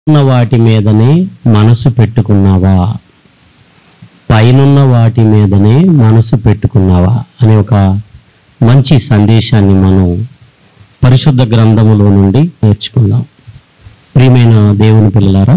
ఉన్న వాటి మీదనే మనసు పెట్టుకున్నావా పైనున్న వాటి మీదనే మనసు పెట్టుకున్నావా అనే ఒక మంచి సందేశాన్ని మనం పరిశుద్ధ గ్రంథములో నుండి నేర్చుకుందాం ప్రియమైన దేవుని పిల్లలారా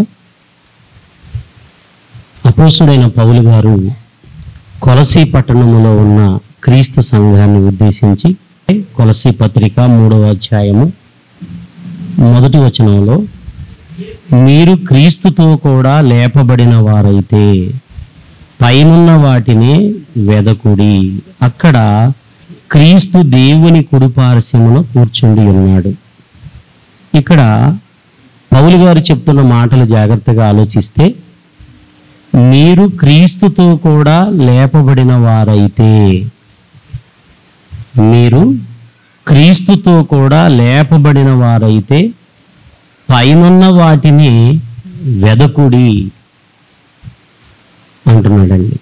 అపోసుడైన పౌలు గారు కొలసీ పట్టణములో ఉన్న క్రీస్తు సంఘాన్ని ఉద్దేశించి కొలసీ పత్రిక మూడవ అధ్యాయము మొదటి వచనంలో మీరు క్రీస్తుతో కూడా లేపబడిన వారైతే పైనున్న వాటిని వెదకుడి అక్కడ క్రీస్తు దేవుని కుడిపారస్యమున కూర్చుండి ఉన్నాడు ఇక్కడ పౌలు గారు చెప్తున్న మాటలు జాగ్రత్తగా ఆలోచిస్తే మీరు క్రీస్తుతో కూడా లేపబడిన వారైతే మీరు క్రీస్తుతో కూడా లేపబడిన వారైతే పైనున్న వాటిని వెదకుడి అంటున్నాడండి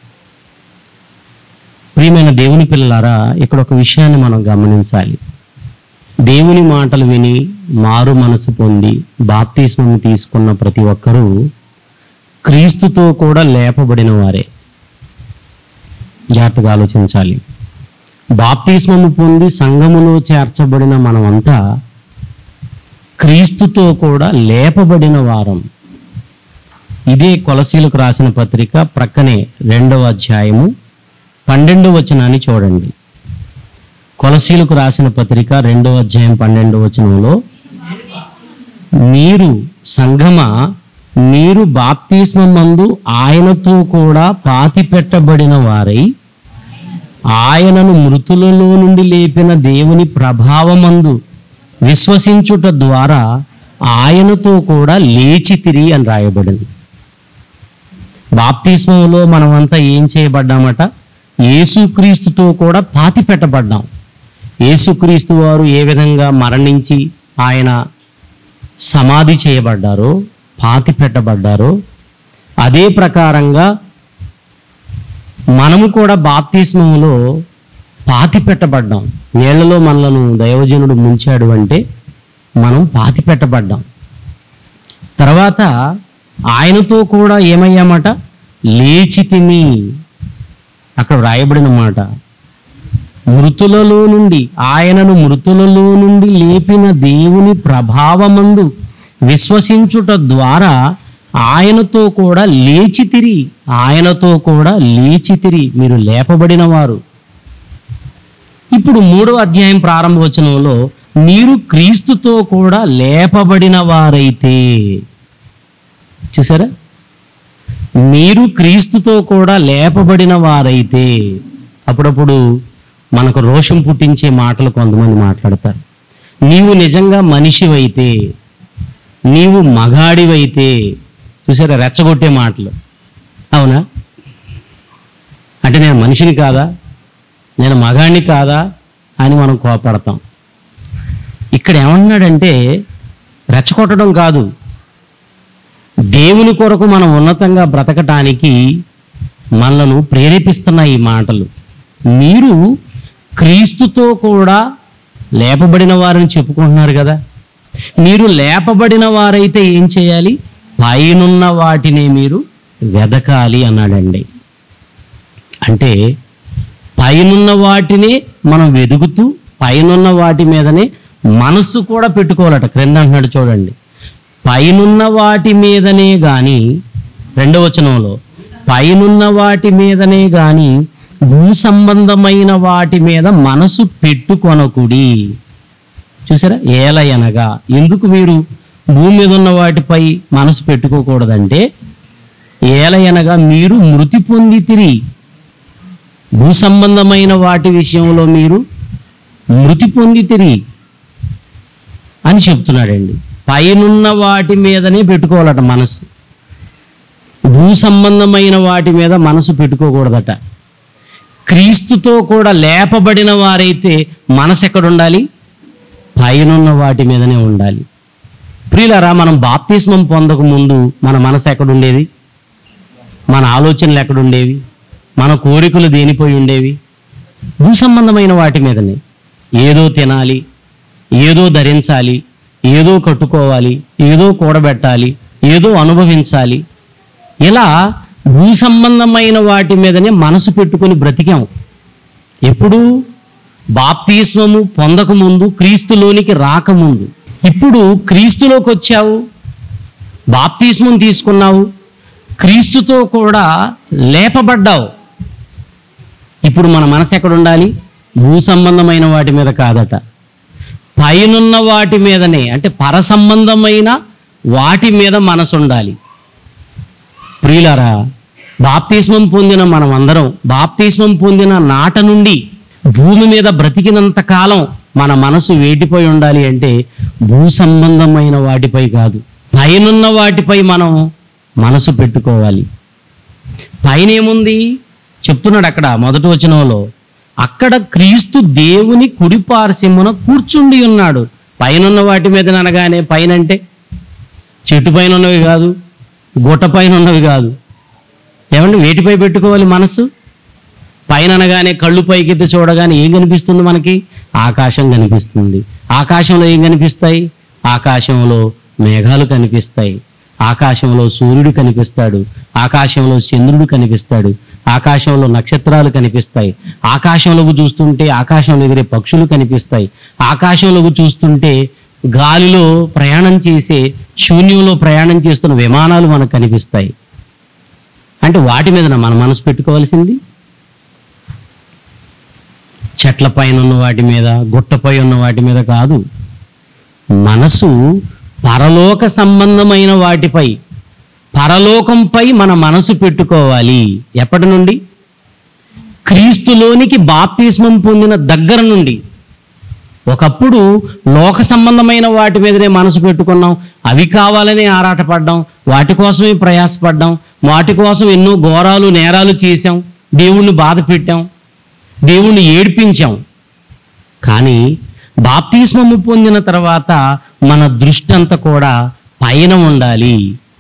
ప్రియమైన దేవుని పిల్లలారా ఇక్కడ ఒక విషయాన్ని మనం గమనించాలి దేవుని మాటలు విని మారు మనసు పొంది బాప్తిస్మము తీసుకున్న ప్రతి ఒక్కరూ క్రీస్తుతో కూడా లేపబడిన వారే జాగ్రత్తగా ఆలోచించాలి బాప్తిస్మము పొంది సంఘములో చేర్చబడిన మనమంతా క్రీస్తుతో కూడా లేపబడిన వారం ఇదే కొలసీలకు రాసిన పత్రిక ప్రక్కనే రెండవ అధ్యాయము పన్నెండవ వచనాన్ని చూడండి కొలసీలకు రాసిన పత్రిక రెండవ అధ్యాయం పన్నెండవ వచనంలో మీరు సంఘమా మీరు బాప్తిస్మందు ఆయనతో కూడా పాతి పెట్టబడిన వారై ఆయనను మృతులలో నుండి లేపిన దేవుని ప్రభావమందు విశ్వసించుట ద్వారా ఆయనతో కూడా లేచితిరి అని రాయబడింది బాప్తిస్మంలో మనమంతా ఏం చేయబడ్డామట యేసుక్రీస్తుతో కూడా పాతి పెట్టబడ్డాం యేసుక్రీస్తు వారు ఏ విధంగా మరణించి ఆయన సమాధి చేయబడ్డారో పాతి పెట్టబడ్డారో అదే ప్రకారంగా మనము కూడా బాప్తిస్మములో పాతి పెట్టబడ్డాం నీళ్లలో మనలను దైవజనుడు ముంచాడు అంటే మనం పాతి పెట్టబడ్డాం తర్వాత ఆయనతో కూడా ఏమయ్యామట లేచితిమి అక్కడ వ్రాయబడిన మాట మృతులలో నుండి ఆయనను మృతులలో నుండి లేపిన దేవుని ప్రభావమందు విశ్వసించుట ద్వారా ఆయనతో కూడా లేచితిరి ఆయనతో కూడా లేచితిరి మీరు లేపబడిన వారు ఇప్పుడు మూడవ అధ్యాయం ప్రారంభ వచనంలో మీరు క్రీస్తుతో కూడా లేపబడిన వారైతే చూసారా మీరు క్రీస్తుతో కూడా లేపబడిన వారైతే అప్పుడప్పుడు మనకు రోషం పుట్టించే మాటలు కొంతమంది మాట్లాడతారు నీవు నిజంగా మనిషివైతే నీవు మగాడివైతే చూసారా రెచ్చగొట్టే మాటలు అవునా అంటే నేను మనిషిని కాదా నేను మగాడిని కాదా అని మనం కోపడతాం ఇక్కడ ఏమన్నాడంటే రెచ్చగొట్టడం కాదు దేవుని కొరకు మనం ఉన్నతంగా బ్రతకటానికి మనలను ప్రేరేపిస్తున్న ఈ మాటలు మీరు క్రీస్తుతో కూడా లేపబడిన వారని చెప్పుకుంటున్నారు కదా మీరు లేపబడిన వారైతే ఏం చేయాలి పైనున్న వాటిని మీరు వెదకాలి అన్నాడండి అంటే పైనున్న వాటిని మనం వెదుగుతూ పైనున్న వాటి మీదనే మనస్సు కూడా పెట్టుకోవాలట క్రింద అంటున్నాడు చూడండి పైనున్న వాటి మీదనే గాని రెండవ వచనంలో పైనున్న వాటి మీదనే గాని భూ సంబంధమైన వాటి మీద మనసు పెట్టుకొనకుడి చూసారా ఏలయనగా ఎందుకు మీరు భూమి మీద ఉన్న వాటిపై మనసు పెట్టుకోకూడదంటే ఏలయనగా మీరు మృతి పొందితిరి భూ సంబంధమైన వాటి విషయంలో మీరు మృతి పొందితిరి అని చెప్తున్నాడండి పైనున్న వాటి మీదనే పెట్టుకోవాలట మనసు భూ సంబంధమైన వాటి మీద మనసు పెట్టుకోకూడదట క్రీస్తుతో కూడా లేపబడిన వారైతే మనసు ఎక్కడ ఉండాలి పైనున్న వాటి మీదనే ఉండాలి ప్రియులరా మనం బాప్తిస్మం పొందక ముందు మన మనసు ఎక్కడ ఉండేది మన ఆలోచనలు ఎక్కడ ఉండేవి మన కోరికలు దేనిపోయి ఉండేవి భూ సంబంధమైన వాటి మీదనే ఏదో తినాలి ఏదో ధరించాలి ఏదో కట్టుకోవాలి ఏదో కూడబెట్టాలి ఏదో అనుభవించాలి ఇలా భూ సంబంధమైన వాటి మీదనే మనసు పెట్టుకొని బ్రతికాం ఎప్పుడు బాప్తిస్మము పొందకముందు క్రీస్తులోనికి రాకముందు ఇప్పుడు క్రీస్తులోకి వచ్చావు బాప్తిస్మం తీసుకున్నావు క్రీస్తుతో కూడా లేపబడ్డావు ఇప్పుడు మన మనసు ఎక్కడ ఉండాలి భూ సంబంధమైన వాటి మీద కాదట పైనున్న వాటి మీదనే అంటే పర సంబంధమైన వాటి మీద మనసు ఉండాలి ప్రియులారా బాప్తిస్మం పొందిన మనం అందరం బాప్తిస్మం పొందిన నాట నుండి భూమి మీద బ్రతికినంత కాలం మన మనసు వేటిపై ఉండాలి అంటే భూ సంబంధమైన వాటిపై కాదు పైనున్న వాటిపై మనం మనసు పెట్టుకోవాలి పైన ఏముంది చెప్తున్నాడు అక్కడ మొదటి వచనంలో అక్కడ క్రీస్తు దేవుని కుడి పార్శ్వమున కూర్చుండి ఉన్నాడు పైనున్న వాటి మీద అనగానే పైన అంటే చెట్టు పైన ఉన్నవి కాదు గుట్ట పైన ఉన్నవి కాదు ఏమండి వేటిపై పెట్టుకోవాలి మనసు పైన అనగానే కళ్ళు పైకెత్తి చూడగానే ఏం కనిపిస్తుంది మనకి ఆకాశం కనిపిస్తుంది ఆకాశంలో ఏం కనిపిస్తాయి ఆకాశంలో మేఘాలు కనిపిస్తాయి ఆకాశంలో సూర్యుడు కనిపిస్తాడు ఆకాశంలో చంద్రుడు కనిపిస్తాడు ఆకాశంలో నక్షత్రాలు కనిపిస్తాయి ఆకాశంలోకి చూస్తుంటే ఆకాశంలో ఎగిరే పక్షులు కనిపిస్తాయి ఆకాశంలోకి చూస్తుంటే గాలిలో ప్రయాణం చేసే శూన్యంలో ప్రయాణం చేస్తున్న విమానాలు మనకు కనిపిస్తాయి అంటే వాటి మీద మన మనసు పెట్టుకోవాల్సింది చెట్ల పైన ఉన్న వాటి మీద గుట్టపై ఉన్న వాటి మీద కాదు మనసు పరలోక సంబంధమైన వాటిపై పరలోకంపై మన మనసు పెట్టుకోవాలి ఎప్పటి నుండి క్రీస్తులోనికి బాప్తిస్మం పొందిన దగ్గర నుండి ఒకప్పుడు లోక సంబంధమైన వాటి మీదనే మనసు పెట్టుకున్నాం అవి కావాలని ఆరాటపడ్డాం వాటి కోసమే ప్రయాసపడ్డాం వాటి కోసం ఎన్నో ఘోరాలు నేరాలు చేశాం దేవుణ్ణి బాధ పెట్టాం దేవుణ్ణి ఏడ్పించాం కానీ బాప్తిస్మము పొందిన తర్వాత మన దృష్టి అంతా కూడా పైన ఉండాలి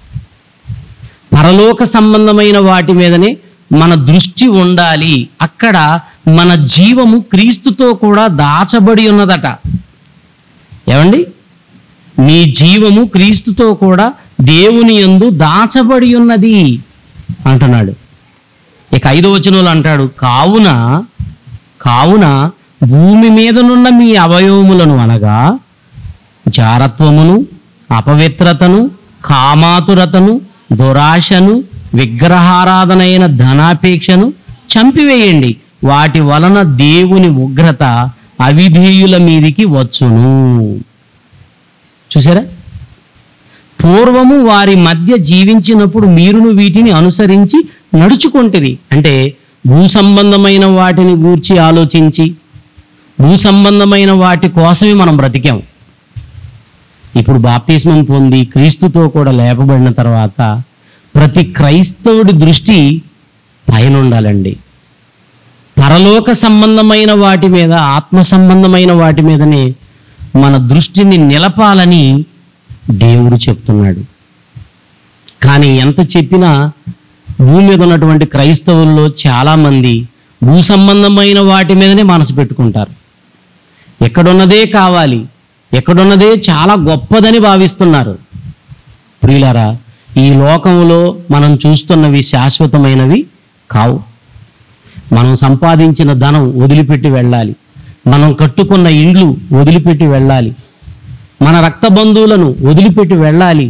పరలోక సంబంధమైన వాటి మీదనే మన దృష్టి ఉండాలి అక్కడ మన జీవము క్రీస్తుతో కూడా దాచబడి ఉన్నదట ఏమండి నీ జీవము క్రీస్తుతో కూడా దేవుని యందు దాచబడి ఉన్నది అంటున్నాడు ఇక ఐదో వచనంలో అంటాడు కావున కావున భూమి మీదనున్న మీ అవయవములను అనగా జారత్వమును అపవిత్రతను కామాతురతను దురాశను విగ్రహారాధనైన ధనాపేక్షను చంపివేయండి వాటి వలన దేవుని ఉగ్రత అవిధేయుల మీదికి వచ్చును చూసారా పూర్వము వారి మధ్య జీవించినప్పుడు మీరును వీటిని అనుసరించి నడుచుకుంటుంది అంటే భూ సంబంధమైన వాటిని గూర్చి ఆలోచించి భూ సంబంధమైన వాటి కోసమే మనం బ్రతికాం ఇప్పుడు బాప్తిస్మం పొంది క్రీస్తుతో కూడా లేపబడిన తర్వాత ప్రతి క్రైస్తవుడి దృష్టి పైన ఉండాలండి పరలోక సంబంధమైన వాటి మీద ఆత్మ సంబంధమైన వాటి మీదనే మన దృష్టిని నిలపాలని దేవుడు చెప్తున్నాడు కానీ ఎంత చెప్పినా భూమి మీద ఉన్నటువంటి క్రైస్తవుల్లో చాలామంది భూ సంబంధమైన వాటి మీదనే మనసు పెట్టుకుంటారు ఎక్కడున్నదే కావాలి ఎక్కడున్నదే చాలా గొప్పదని భావిస్తున్నారు ప్రియులారా ఈ లోకంలో మనం చూస్తున్నవి శాశ్వతమైనవి కావు మనం సంపాదించిన ధనం వదిలిపెట్టి వెళ్ళాలి మనం కట్టుకున్న ఇండ్లు వదిలిపెట్టి వెళ్ళాలి మన రక్త బంధువులను వదిలిపెట్టి వెళ్ళాలి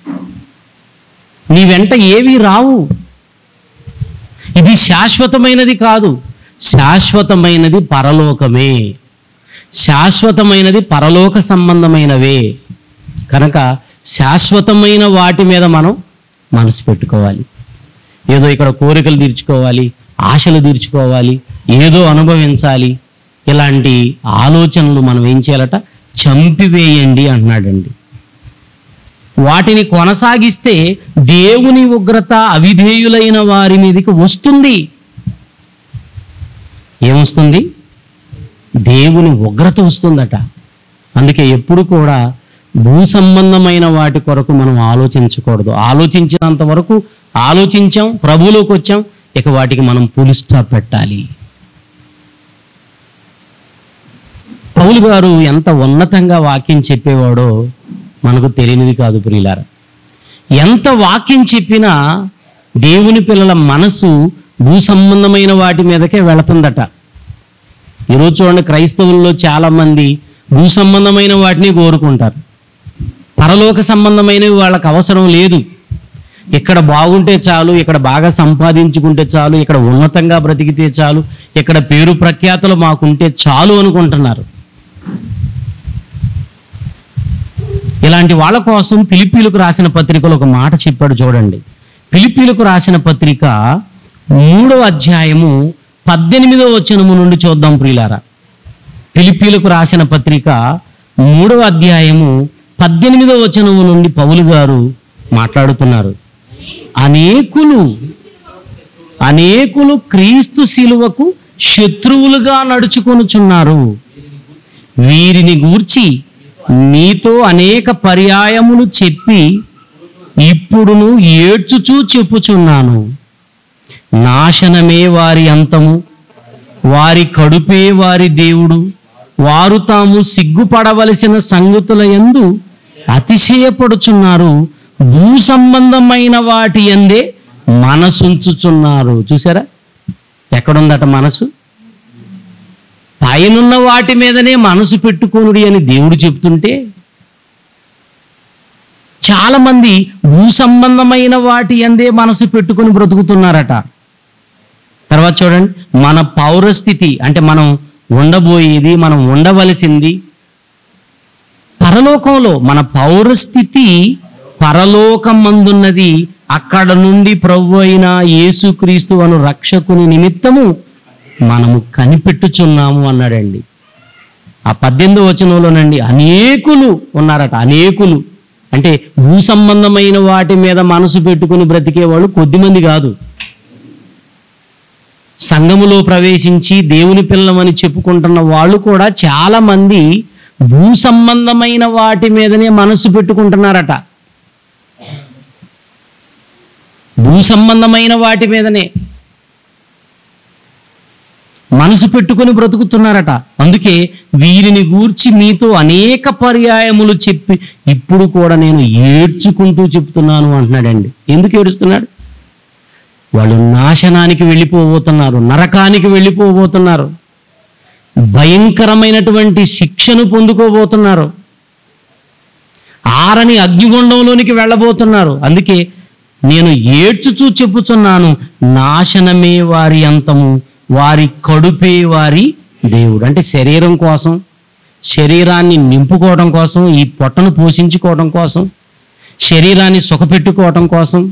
నీ వెంట ఏవి రావు ఇది శాశ్వతమైనది కాదు శాశ్వతమైనది పరలోకమే శాశ్వతమైనది పరలోక సంబంధమైనవే కనుక శాశ్వతమైన వాటి మీద మనం మనసు పెట్టుకోవాలి ఏదో ఇక్కడ కోరికలు తీర్చుకోవాలి ఆశలు తీర్చుకోవాలి ఏదో అనుభవించాలి ఇలాంటి ఆలోచనలు మనం ఏం చేయాలట చంపివేయండి అంటున్నాడండి వాటిని కొనసాగిస్తే దేవుని ఉగ్రత అవిధేయులైన వారి మీదకి వస్తుంది ఏమొస్తుంది దేవుని ఉగ్రత వస్తుందట అందుకే ఎప్పుడు కూడా భూ సంబంధమైన వాటి కొరకు మనం ఆలోచించకూడదు ఆలోచించినంత వరకు ఆలోచించాం ప్రభువులోకి వచ్చాం ఇక వాటికి మనం పులి స్టాప్ పెట్టాలి పౌలు గారు ఎంత ఉన్నతంగా వాక్యం చెప్పేవాడో మనకు తెలియనిది కాదు ప్రియులారా ఎంత వాక్యం చెప్పినా దేవుని పిల్లల మనసు భూ సంబంధమైన వాటి మీదకే వెళుతుందట ఈరోజు చూడండి క్రైస్తవుల్లో చాలా మంది భూ సంబంధమైన వాటిని కోరుకుంటారు పరలోక సంబంధమైనవి వాళ్ళకి అవసరం లేదు ఇక్కడ బాగుంటే చాలు ఇక్కడ బాగా సంపాదించుకుంటే చాలు ఇక్కడ ఉన్నతంగా బ్రతికితే చాలు ఇక్కడ పేరు ప్రఖ్యాతలు మాకుంటే చాలు అనుకుంటున్నారు ఇలాంటి వాళ్ళ కోసం పిలిపీలకు రాసిన పత్రికలో ఒక మాట చెప్పాడు చూడండి పిలిపీలకు రాసిన పత్రిక మూడవ అధ్యాయము పద్దెనిమిదవ వచనము నుండి చూద్దాం ప్రియులారా పిలిపీలకు రాసిన పత్రిక మూడవ అధ్యాయము పద్దెనిమిదవ వచనము నుండి పౌలు గారు మాట్లాడుతున్నారు అనేకులు అనేకులు క్రీస్తు శిలువకు శత్రువులుగా నడుచుకొనుచున్నారు వీరిని గూర్చి నీతో అనేక పర్యాయములు చెప్పి ఇప్పుడును ఏడ్చుచూ చెప్పుచున్నాను నాశనమే వారి అంతము వారి కడుపే వారి దేవుడు వారు తాము సిగ్గుపడవలసిన సంగతుల యందు అతిశయపడుచున్నారు భూ సంబంధమైన వాటి ఎందే మనసుంచుచున్నారు చూసారా ఎక్కడుందట మనసు పైనున్న వాటి మీదనే మనసు పెట్టుకోనుడి అని దేవుడు చెప్తుంటే చాలా మంది భూ సంబంధమైన వాటి అందే మనసు పెట్టుకుని బ్రతుకుతున్నారట తర్వాత చూడండి మన పౌరస్థితి అంటే మనం ఉండబోయేది మనం ఉండవలసింది పరలోకంలో మన పౌరస్థితి పరలోకమందున్నది అక్కడ నుండి ప్రభు అయిన యేసుక్రీస్తు అను రక్షకుని నిమిత్తము మనము కనిపెట్టుచున్నాము అన్నాడండి ఆ పద్దెనిమిది వచనంలోనండి అనేకులు ఉన్నారట అనేకులు అంటే భూ సంబంధమైన వాటి మీద మనసు పెట్టుకుని బ్రతికేవాళ్ళు కొద్దిమంది కాదు సంఘములో ప్రవేశించి దేవుని పిల్లమని చెప్పుకుంటున్న వాళ్ళు కూడా చాలా మంది భూ సంబంధమైన వాటి మీదనే మనసు పెట్టుకుంటున్నారట భూ సంబంధమైన వాటి మీదనే మనసు పెట్టుకొని బ్రతుకుతున్నారట అందుకే వీరిని గూర్చి మీతో అనేక పర్యాయములు చెప్పి ఇప్పుడు కూడా నేను ఏడ్చుకుంటూ చెప్తున్నాను అంటున్నాడండి ఎందుకు ఏడుస్తున్నాడు వాళ్ళు నాశనానికి వెళ్ళిపోబోతున్నారు నరకానికి వెళ్ళిపోబోతున్నారు భయంకరమైనటువంటి శిక్షను పొందుకోబోతున్నారు ఆరని అగ్నిగుండంలోనికి వెళ్ళబోతున్నారు అందుకే నేను ఏడ్చుచూ చెప్పుచున్నాను నాశనమే వారి అంతము వారి కడుపే వారి దేవుడు అంటే శరీరం కోసం శరీరాన్ని నింపుకోవడం కోసం ఈ పొట్టను పోషించుకోవడం కోసం శరీరాన్ని సుఖపెట్టుకోవడం కోసం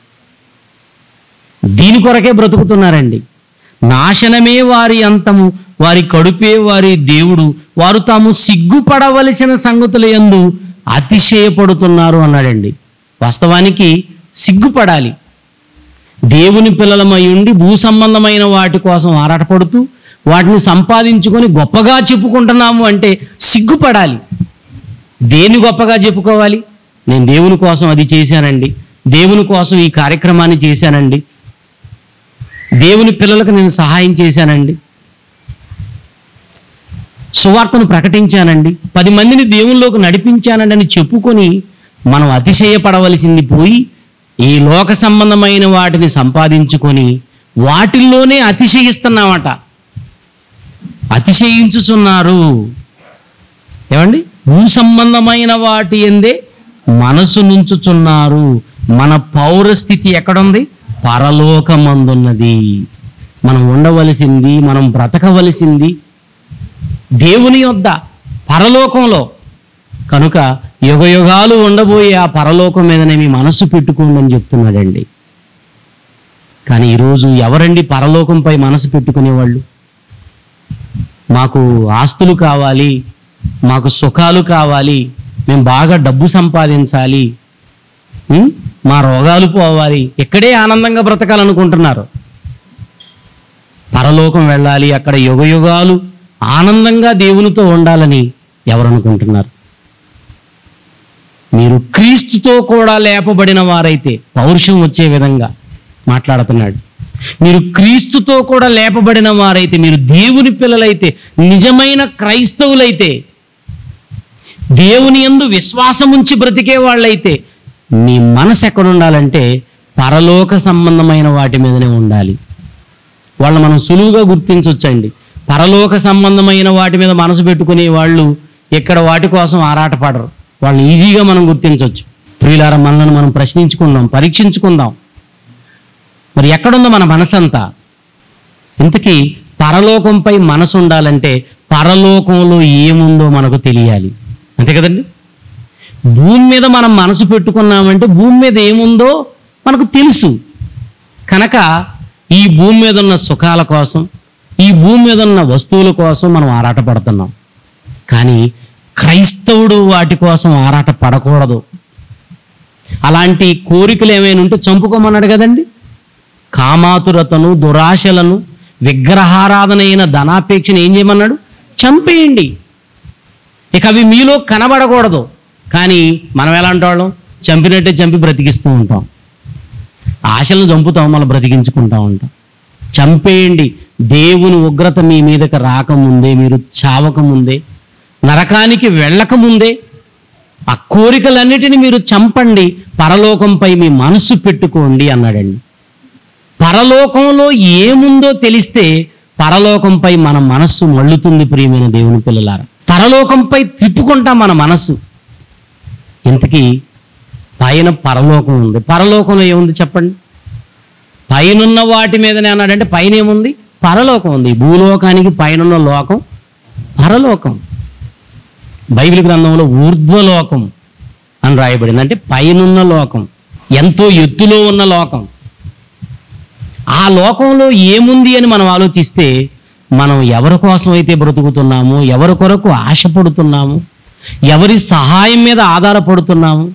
దీని కొరకే బ్రతుకుతున్నారండి నాశనమే వారి అంతము వారి కడుపే వారి దేవుడు వారు తాము సిగ్గుపడవలసిన సంగతుల యందు అతిశయపడుతున్నారు అన్నాడండి వాస్తవానికి సిగ్గుపడాలి దేవుని పిల్లలమై ఉండి భూ సంబంధమైన వాటి కోసం ఆరాటపడుతూ వాటిని సంపాదించుకొని గొప్పగా చెప్పుకుంటున్నాము అంటే సిగ్గుపడాలి దేని గొప్పగా చెప్పుకోవాలి నేను దేవుని కోసం అది చేశానండి దేవుని కోసం ఈ కార్యక్రమాన్ని చేశానండి దేవుని పిల్లలకు నేను సహాయం చేశానండి సువార్తను ప్రకటించానండి పది మందిని దేవునిలోకి నడిపించానండి అని చెప్పుకొని మనం అతిశయపడవలసింది పోయి ఈ లోక సంబంధమైన వాటిని సంపాదించుకొని వాటిల్లోనే అతిశయిస్తున్నామట అతిశయించుచున్నారు ఏమండి భూ సంబంధమైన వాటి ఎందే మనసు నుంచుచున్నారు మన పౌరస్థితి ఎక్కడుంది పరలోకమందున్నది మనం ఉండవలసింది మనం బ్రతకవలసింది దేవుని యొద్ద పరలోకంలో కనుక యుగ యుగాలు ఉండబోయే ఆ పరలోకం మీదనే మీ మనస్సు పెట్టుకోండి అని చెప్తున్నాడండి కానీ ఈరోజు ఎవరండి పరలోకంపై మనసు పెట్టుకునేవాళ్ళు మాకు ఆస్తులు కావాలి మాకు సుఖాలు కావాలి మేము బాగా డబ్బు సంపాదించాలి ఉం? మా రోగాలు పోవాలి ఇక్కడే ఆనందంగా బ్రతకాలనుకుంటున్నారు పరలోకం వెళ్ళాలి అక్కడ యుగ యుగాలు ఆనందంగా దేవునితో ఉండాలని ఎవరు అనుకుంటున్నారు మీరు క్రీస్తుతో కూడా లేపబడిన వారైతే పౌరుషం వచ్చే విధంగా మాట్లాడుతున్నాడు మీరు క్రీస్తుతో కూడా లేపబడిన వారైతే మీరు దేవుని పిల్లలైతే నిజమైన క్రైస్తవులైతే దేవుని యందు విశ్వాసం ఉంచి బ్రతికే వాళ్ళైతే మీ మనసు ఎక్కడ ఉండాలంటే పరలోక సంబంధమైన వాటి మీదనే ఉండాలి వాళ్ళని మనం సులువుగా గుర్తించవచ్చండి పరలోక సంబంధమైన వాటి మీద మనసు పెట్టుకునే వాళ్ళు ఇక్కడ వాటి కోసం ఆరాటపడరు వాళ్ళని ఈజీగా మనం గుర్తించవచ్చు ప్రియులార మనల్ని మనం ప్రశ్నించుకుందాం పరీక్షించుకుందాం మరి ఎక్కడుందో మన మనసంతా ఇంతకీ పరలోకంపై మనసు ఉండాలంటే పరలోకంలో ఏముందో మనకు తెలియాలి అంతే కదండి భూమి మీద మనం మనసు పెట్టుకున్నామంటే భూమి మీద ఏముందో మనకు తెలుసు కనుక ఈ భూమి మీద ఉన్న సుఖాల కోసం ఈ భూమి మీద ఉన్న వస్తువుల కోసం మనం ఆరాటపడుతున్నాం కానీ క్రైస్తవుడు వాటి కోసం ఆరాట పడకూడదు అలాంటి కోరికలు ఏమైనా ఉంటే చంపుకోమన్నాడు కదండి కామాతురతను దురాశలను విగ్రహారాధన అయిన ధనాపేక్షను ఏం చేయమన్నాడు చంపేయండి ఇక అవి మీలో కనబడకూడదు కానీ మనం ఎలాంటి వాళ్ళం చంపినట్టే చంపి బ్రతికిస్తూ ఉంటాం ఆశలను చంపుతాం మళ్ళీ బ్రతికించుకుంటా ఉంటాం చంపేయండి దేవుని ఉగ్రత మీ మీదకి రాకముందే మీరు చావకముందే నరకానికి వెళ్ళకముందే ఆ కోరికలన్నిటిని మీరు చంపండి పరలోకంపై మీ మనసు పెట్టుకోండి అన్నాడండి పరలోకంలో ఏముందో తెలిస్తే పరలోకంపై మన మనస్సు మళ్ళుతుంది ప్రియమైన దేవుని పిల్లలారా పరలోకంపై తిప్పుకుంటాం మన మనసు ఇంతకీ పైన పరలోకం ఉంది పరలోకంలో ఏముంది చెప్పండి పైనున్న వాటి మీదనే అన్నాడంటే పైన ఏముంది పరలోకం ఉంది భూలోకానికి పైనున్న లోకం పరలోకం బైబిల్ గ్రంథంలో ఊర్ధ్వలోకం అని రాయబడింది అంటే పైనున్న లోకం ఎంతో ఎత్తులో ఉన్న లోకం ఆ లోకంలో ఏముంది అని మనం ఆలోచిస్తే మనం ఎవరి కోసం అయితే బ్రతుకుతున్నామో ఎవరి కొరకు ఆశపడుతున్నాము ఎవరి సహాయం మీద ఆధారపడుతున్నాము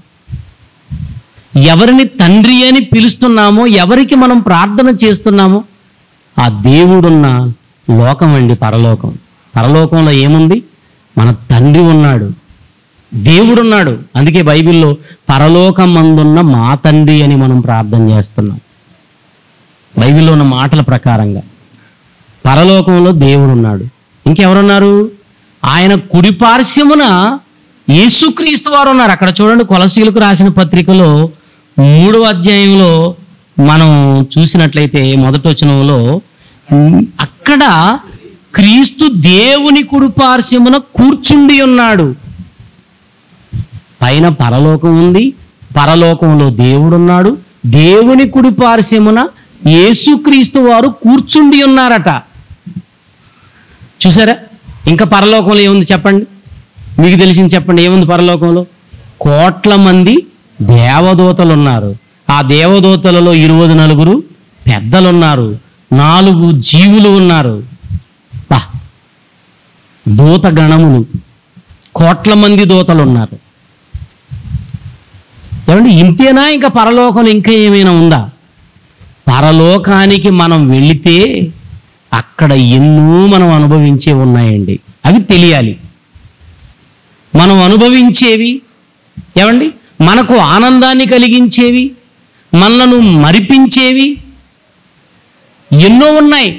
ఎవరిని తండ్రి అని పిలుస్తున్నామో ఎవరికి మనం ప్రార్థన చేస్తున్నామో ఆ దేవుడున్న లోకం అండి పరలోకం పరలోకంలో ఏముంది మన తండ్రి ఉన్నాడు దేవుడున్నాడు అందుకే బైబిల్లో పరలోకం మందున్న మా తండ్రి అని మనం ప్రార్థన చేస్తున్నాం బైబిల్లో ఉన్న మాటల ప్రకారంగా పరలోకంలో దేవుడు ఉన్నాడు ఇంకెవరున్నారు ఆయన కుడి పార్శ్వమున యేసుక్రీస్తు వారు ఉన్నారు అక్కడ చూడండి కొలసీలకు రాసిన పత్రికలో మూడవ అధ్యాయంలో మనం చూసినట్లయితే మొదటి వచనంలో ఉమ్, అక్కడ క్రీస్తు దేవుని కుడి పార్శ్వమున కూర్చుండి ఉన్నాడు పైన పరలోకం ఉంది పరలోకంలో దేవుడున్నాడు దేవుని కుడి పార్శ్వమున యేసుక్రీస్తు వారు కూర్చుండి ఉన్నారట చూసారా ఇంకా పరలోకంలో ఏముంది చెప్పండి మీకు తెలిసింది చెప్పండి ఏముంది పరలోకంలో కోట్ల మంది దేవదూతలు ఉన్నారు ఆ దేవదూతలలో ఇరవై నలుగురు పెద్దలు ఉన్నారు నాలుగు జీవులు ఉన్నారు బా దూత గణములు కోట్ల మంది దూతలు ఉన్నారు ఏమండి ఇంతేనా ఇంకా పరలోకంలో ఇంకా ఏమైనా ఉందా పరలోకానికి మనం వెళితే అక్కడ ఎన్నో మనం అనుభవించే ఉన్నాయండి అవి తెలియాలి మనం అనుభవించేవి ఏమండి మనకు ఆనందాన్ని కలిగించేవి మనలను మరిపించేవి ఎన్నో ఉన్నాయి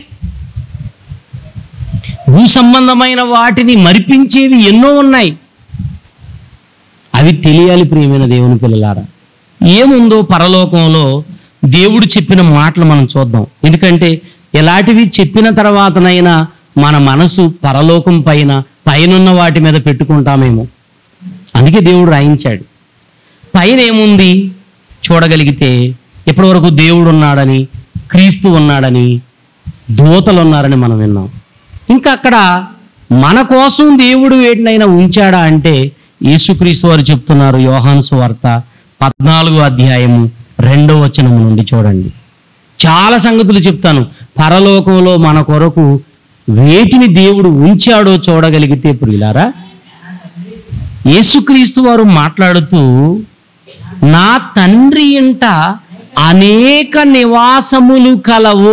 భూ సంబంధమైన వాటిని మరిపించేవి ఎన్నో ఉన్నాయి అవి తెలియాలి ప్రియమైన దేవుని పిల్లలారా ఏముందో పరలోకంలో దేవుడు చెప్పిన మాటలు మనం చూద్దాం ఎందుకంటే ఎలాంటివి చెప్పిన తర్వాతనైనా మన మనసు పరలోకం పైన పైనున్న వాటి మీద పెట్టుకుంటామేమో అందుకే దేవుడు రాయించాడు పైన ఏముంది చూడగలిగితే ఇప్పటివరకు దేవుడు ఉన్నాడని క్రీస్తు ఉన్నాడని దూతలు ఉన్నారని మనం విన్నాం ఇంకా అక్కడ మన కోసం దేవుడు వేటినైనా ఉంచాడా అంటే యేసుక్రీస్తు వారు చెప్తున్నారు యోహాను సువార్త పద్నాలుగో అధ్యాయము రెండో వచనము నుండి చూడండి చాలా సంగతులు చెప్తాను పరలోకంలో మన కొరకు వేటిని దేవుడు ఉంచాడో చూడగలిగితే ప్రియులారా యేసుక్రీస్తు వారు మాట్లాడుతూ నా తండ్రి ఇంట అనేక నివాసములు కలవు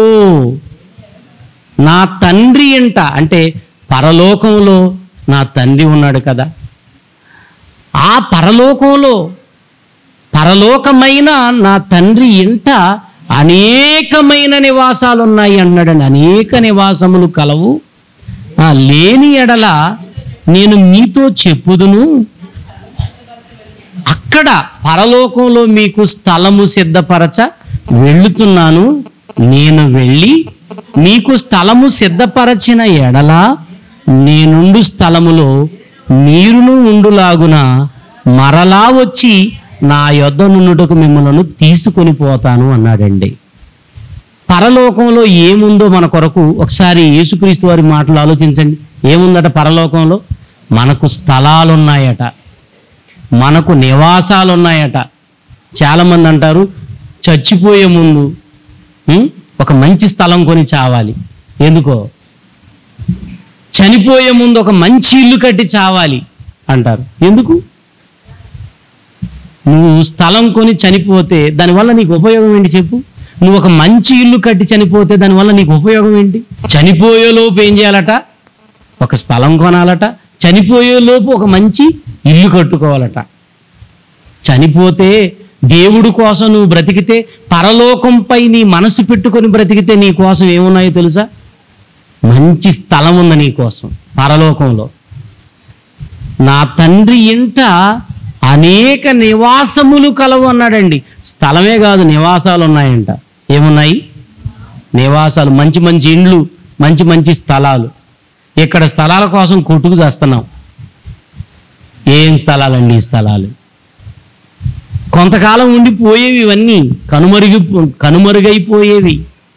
నా తండ్రి ఇంట అంటే పరలోకంలో నా తండ్రి ఉన్నాడు కదా ఆ పరలోకంలో పరలోకమైన నా తండ్రి ఇంట అనేకమైన నివాసాలు ఉన్నాయి అన్నాడండి అనేక నివాసములు కలవు ఆ, లేని ఎడల నేను మీతో చెప్పుదును అక్కడ పరలోకంలో మీకు స్థలము సిద్ధపరచ వెళ్ళుతున్నాను నేను వెళ్ళి మీకు స్థలము సిద్ధపరచిన ఎడల నేనుండు స్థలములో మీరును ఉండులాగున మరలా వచ్చి నా యొద్ద నుండుటకు మిమ్మల్ని తీసుకొని పోతాను అన్నాడండి పరలోకంలో ఏముందో మన కొరకు ఒకసారి యేసుక్రీస్తు వారి మాటలు ఆలోచించండి ఏముందట పరలోకంలో మనకు స్థలాలున్నాయట మనకు నివాసాలు ఉన్నాయట చాలామంది అంటారు చచ్చిపోయే ముందు ఉం, ఒక మంచి స్థలం కొని చావాలి ఎందుకో చనిపోయే ముందు ఒక మంచి ఇల్లు కట్టి చావాలి అంటారు ఎందుకు నువ్వు స్థలం కొని చనిపోతే దానివల్ల నీకు ఉపయోగం ఏంటి చెప్పు నువ్వు ఒక మంచి ఇల్లు కట్టి చనిపోతే దానివల్ల నీకు ఉపయోగం ఏంటి చనిపోయే లోపు ఏం చేయాలట ఒక స్థలం కొనాలట చనిపోయే లోపు ఒక మంచి ఇల్లు కట్టుకోవాలట చనిపోతే దేవుడు కోసం నువ్వు బ్రతికితే పరలోకంపై నీ మనసు పెట్టుకొని బ్రతికితే నీ కోసం ఏమున్నాయో తెలుసా మంచి స్థలం ఉంది నీ కోసం పరలోకంలో నా తండ్రి ఇంట అనేక నివాసములు కలవు అన్నాడండి స్థలమే కాదు నివాసాలు ఉన్నాయంట ఏమున్నాయి నివాసాలు మంచి మంచి ఇండ్లు మంచి మంచి స్థలాలు ఇక్కడ స్థలాల కోసం కొట్టుకు చేస్తున్నాం ఏం స్థలాలండి ఈ స్థలాలు కొంతకాలం ఉండిపోయేవి ఇవన్నీ కనుమరుగు కనుమరుగైపోయేవి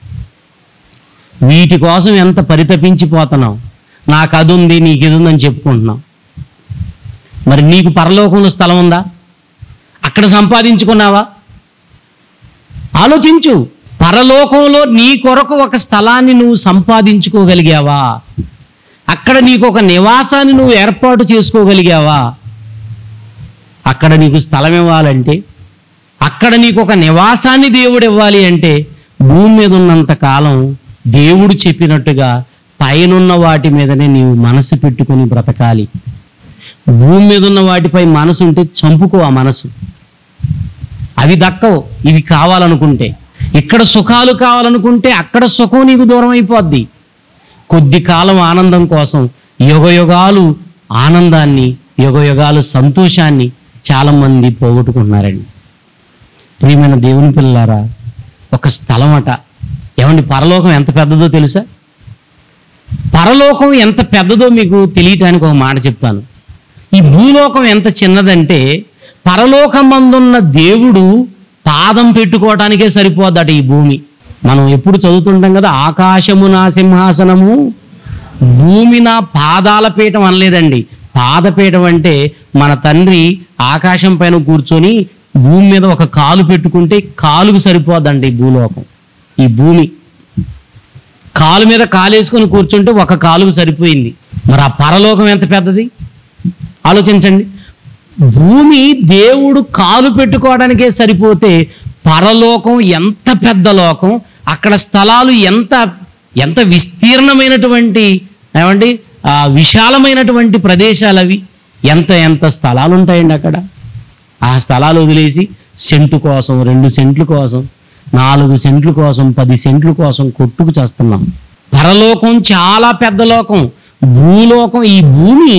వీటి కోసం ఎంత పరితపించిపోతున్నాం నాకు అది ఉంది నీకు ఇది ఉందని చెప్పుకుంటున్నాం మరి నీకు పరలోకంలో స్థలం ఉందా అక్కడ సంపాదించుకున్నావా ఆలోచించు పరలోకంలో నీ కొరకు ఒక స్థలాన్ని నువ్వు సంపాదించుకోగలిగావా అక్కడ నీకు ఒక నివాసాన్ని నువ్వు ఏర్పాటు చేసుకోగలిగావా అక్కడ నీకు స్థలం ఇవ్వాలంటే అక్కడ నీకు ఒక నివాసాన్ని దేవుడు ఇవ్వాలి అంటే భూమి మీద ఉన్నంత కాలం దేవుడు చెప్పినట్టుగా పైనున్న వాటి మీదనే నీవు మనసు పెట్టుకొని బ్రతకాలి భూమి మీద ఉన్న వాటిపై మనసు ఉంటే చంపుకో ఆ మనసు అవి దక్కవు ఇవి కావాలనుకుంటే ఇక్కడ సుఖాలు కావాలనుకుంటే అక్కడ సుఖం నీకు దూరం అయిపోద్ది కొద్ది కాలం ఆనందం కోసం యుగయుగాలు ఆనందాన్ని యుగయుగాలు సంతోషాన్ని చాలా మంది పోగొట్టుకుంటున్నారండి ప్రియమైన దేవుని పిల్లారా ఒక స్థలం అట ఏమండి పరలోకం ఎంత పెద్దదో తెలుసా పరలోకం ఎంత పెద్దదో మీకు తెలియటానికి ఒక మాట చెప్తాను ఈ భూలోకం ఎంత చిన్నదంటే పరలోకమందున్న దేవుడు పాదం పెట్టుకోవటానికే సరిపోద్దట ఈ భూమి మనం ఎప్పుడు చదువుతుంటాం కదా ఆకాశము నా సింహాసనము భూమి నా పాదాల పీఠం అనలేదండి పాదపీఠం అంటే మన తండ్రి ఆకాశం పైన కూర్చొని భూమి మీద ఒక కాలు పెట్టుకుంటే కాలుకు సరిపోద్దండి ఈ భూలోకం ఈ భూమి కాలు మీద కాలేసుకొని కూర్చుంటే ఒక కాలుకు సరిపోయింది మరి ఆ పరలోకం ఎంత పెద్దది ఆలోచించండి భూమి దేవుడు కాలు పెట్టుకోవడానికే సరిపోతే పరలోకం ఎంత పెద్ద లోకం అక్కడ స్థలాలు ఎంత ఎంత విస్తీర్ణమైనటువంటి ఏమండి ఆ విశాలమైనటువంటి ప్రదేశాలు అవి ఎంత ఎంత స్థలాలు ఉంటాయండి అక్కడ ఆ స్థలాలు వదిలేసి సెంటు కోసం రెండు సెంట్ల కోసం నాలుగు సెంట్ల కోసం పది సెంట్ల కోసం కొట్టుకు చేస్తున్నాం పరలోకం చాలా పెద్ద లోకం భూలోకం ఈ భూమి